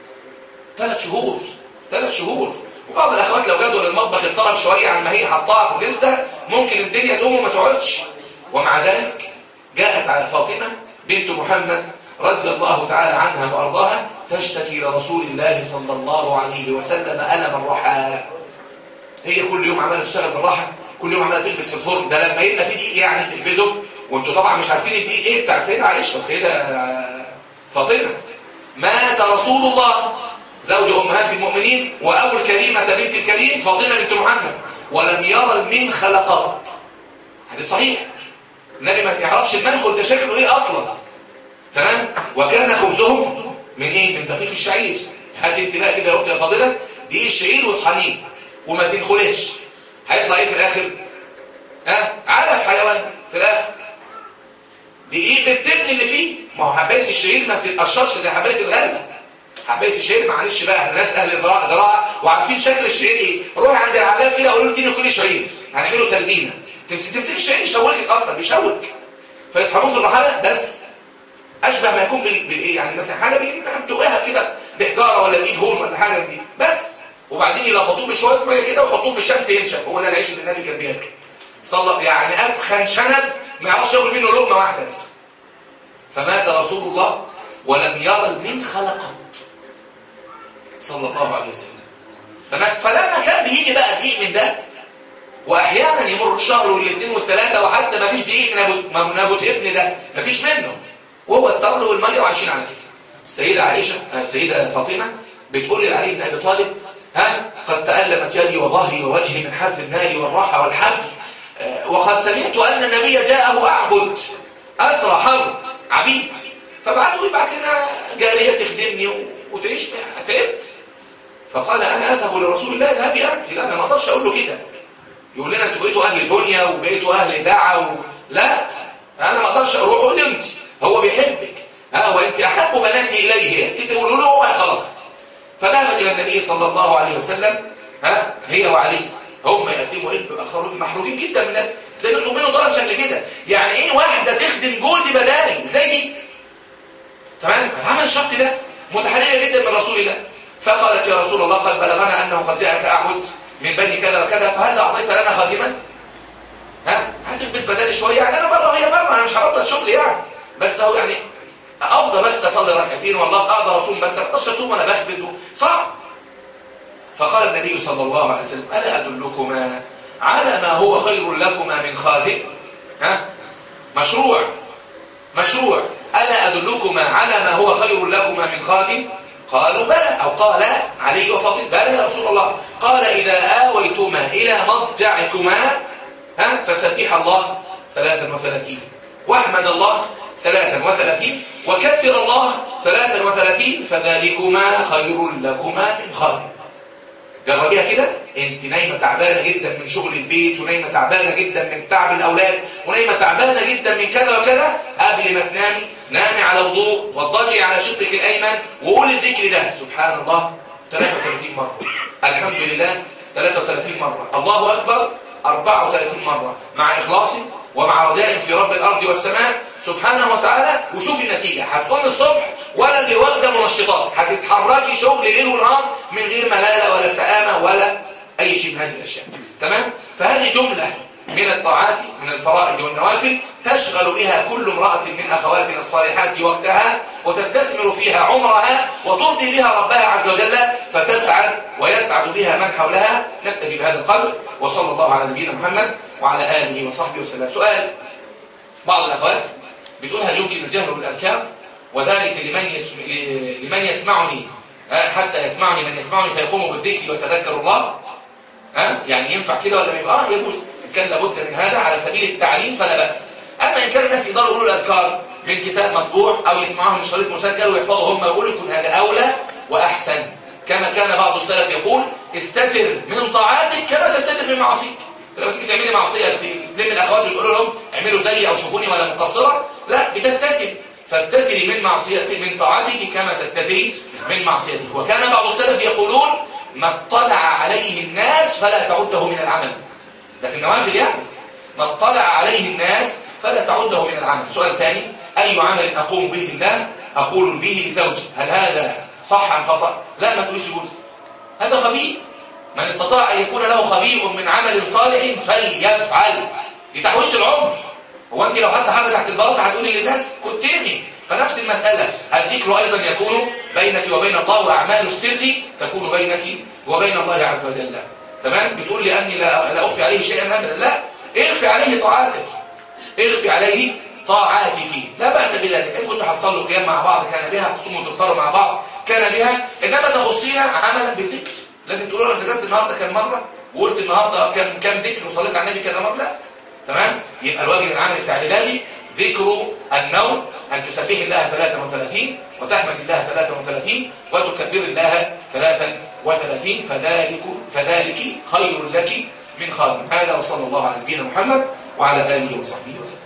ثلاث شهور ثلاث شهور وبعض الاخوات لو جادوا للمطبخ اتطرب شويه عن ما هي حطاها في اللسته ممكن الدنيا تقوم وما تقعدش ومع ذلك جاءت على فاطمه بنت محمد رضي الله تعالى عنها وارضاها تشتكي لرسول الله صلى الله عليه وسلم الم الرحى هي كل يوم عماله تشتغل بالراحه كل يوم عماله تلبس في الفرن ده لما يبقى في دقيق يعني تلبسه وانتوا طبعا مش عارفين الدقيق ايه بتاع السيده عائشه والسيده فاطمه مات رسول الله زوج أمهات المؤمنين وأبو الكريمة بنت الكريم فاطمة بنت محمد ولم يرى المنخل قط حديث صحيح النبي ما يعرفش المنخل ده شكله ايه اصلا تمام وكان خبزهم من ايه من دقيق الشعير هات انت بقى كده يا اختي يا فاضله دي الشعير واطحنيه وما تنخلش هيطلع ايه في الاخر ها علف حيوان في الاخر دي ايه بتبني اللي فيه ما هو حبايه الشعير ما بتتقشرش زي حبايه الغله حبايه الشعير معلش بقى احنا ناس اهل زراعه زراعه وعارفين شكل الشعير ايه روح عند العلاف كده قول له اديني كل شعير هنعمله تلبينه تمسك تمسك الشعير يشوكك اصلا بيشوك فيطحنوه في الرحاله بس اشبه ما يكون بالايه يعني مثلا حاجه بيجي تحطوها كده بحجاره ولا بايد هون ولا حاجه من دي بس وبعدين يلخبطوه بشويه ميه كده ويحطوه في الشمس ينشف هو ده العيش اللي النبي كان بياكله صلى يعني ادخن شنب ما يعرفش ياكل منه لقمه واحده بس فمات رسول الله ولم يرى المنخل قط صلى الله عليه وسلم تمام فلما كان بيجي بقى دقيق من ده واحيانا يمر الشهر والاثنين والثلاثه وحتى ما فيش دقيق من ابو من ابو ابن ده ما فيش منه وهو التمر والميه وعايشين على كده السيده عائشه السيده فاطمه بتقول لعلي بن ابي طالب ها قد تألمت يدي وظهري ووجهي من حر النار والراحه والحبل وقد سمعت ان النبي جاءه اعبد اسرى حر عبيد فبعته يبعت لنا جاريه تخدمني وتعيش تعبت فقال انا اذهب لرسول الله اذهبي انت لا انا ما اقدرش اقول له كده يقول لنا انتوا بقيتوا اهل الدنيا وبقيتوا اهل دعا و... لا انا ما اقدرش اروح اقول انت هو بيحبك ها وانت احب بناتي اليه انت تقولوا له هو خلاص فذهبت الى النبي صلى الله عليه وسلم ها هي وعلي هم يقدموا ايه بيأخروا محروجين جدا من ده زي نطلب منه طلب شكل كده يعني ايه واحده تخدم جوزي بدالي زي دي تمام عمل الشرط ده متحرجه جدا من رسول الله فقالت يا رسول الله قد بلغنا انه قد جاءك اعبد من بني كذا وكذا فهل اعطيت لنا خادما ها هتلبس بدالي شويه يعني انا بره وهي بره انا مش هبطل شغل يعني بس هو يعني افضل بس اصلي ركعتين والله اقدر اصوم بس ما اقدرش اصوم وانا بخبز صعب فقال النبي صلى الله عليه وسلم الا ادلكما على ما هو خير لكما من خادم ها مشروع مشروع الا ادلكما على ما هو خير لكما من خادم قالوا بلى او قال علي وفاطمه بلى يا رسول الله قال اذا اويتما الى مضجعكما ها فسبح الله ثلاثا وثلاثين واحمد الله ثلاثا وثلاثين وكبر الله ثلاثا وثلاثين فذلكما خير لكما من خادم جربيها كده انت نايمه تعبانه جدا من شغل البيت ونايمه تعبانه جدا من تعب الاولاد ونايمه تعبانه جدا من كذا وكذا قبل ما تنامي نامي على وضوء واضطجعي على شقك الايمن وقولي الذكر ده سبحان الله 33 مره الحمد لله 33 مره الله اكبر 34 مره مع اخلاص ومع رجاء في رب الارض والسماء سبحانه وتعالى وشوفي النتيجه هتقوم الصبح ولا اللي واخده منشطات هتتحركي شغل ليل ونهار من غير ملاله ولا سآمه ولا اي شيء من هذه الاشياء تمام فهذه جمله من الطاعات من الفرائض والنوافل تشغل بها كل امرأة من أخواتنا الصالحات وقتها وتستثمر فيها عمرها وترضي بها ربها عز وجل فتسعد ويسعد بها من حولها نكتفي بهذا القدر وصلى الله على نبينا محمد وعلى آله وصحبه وسلم سؤال بعض الأخوات بتقول هل يمكن الجهر بالأذكار وذلك لمن يسم... لمن يسمعني حتى يسمعني من يسمعني فيقوم بالذكر ويتذكر الله ها يعني ينفع كده ولا ما ينفع اه يجوز ان كان لابد من هذا على سبيل التعليم فلا باس اما ان كان الناس يقدروا يقولوا الاذكار من كتاب مطبوع او يسمعوها من شريط مسجل ويحفظوا هم ويقولوا يكون هذا اولى واحسن كما كان بعض السلف يقول استتر من طاعاتك كما تستتر من معاصيك لما تيجي تعملي معصيه تلم الاخوات وتقول لهم اعملوا زيي او شوفوني ولا مقصره لا بتستتر فاستتري من معصيتك من طاعتك كما تستتري من معصيتك وكان بعض السلف يقولون ما اطلع عليه الناس فلا تعده من العمل ده في النوافل يعني ما اطلع عليه الناس فلا تعده من العمل سؤال ثاني أي عمل أقوم به لله أقول به لزوجي هل هذا صح أم خطأ لا ما تقولش جوز هذا خبيء من استطاع أن يكون له خبيء من عمل صالح فليفعل دي تحويشة العمر هو أنت لو حتى حاجة تحت البلاطة هتقولي للناس كنت ترمي فنفس المسألة الذكر أيضا يكون بينك وبين الله وأعمال السر تكون بينك وبين الله عز وجل تمام بتقول لي أني لا, لا أخفي عليه شيئا أبدا لا اخفي عليه طاعاتك اخفي عليه طاعاتك لا بأس بذلك إن كنت حصلوا قيام مع بعض كان بها تصوموا وتفطروا مع بعض كان بها إنما تخصينا عملا بالذكر لازم تقولوا أنا ذكرت النهاردة كم مرة وقلت النهاردة كم كم ذكر وصليت على النبي كذا مرة لا تمام يبقى الواجب العمل التعليلاتي ذكر النوم أن تسبح الله 33 وتحمد الله 33 وتكبر الله 33 فذلك فذلك خير لك من خادم هذا وصلى الله على نبينا محمد وعلى آله وصحبه وسلم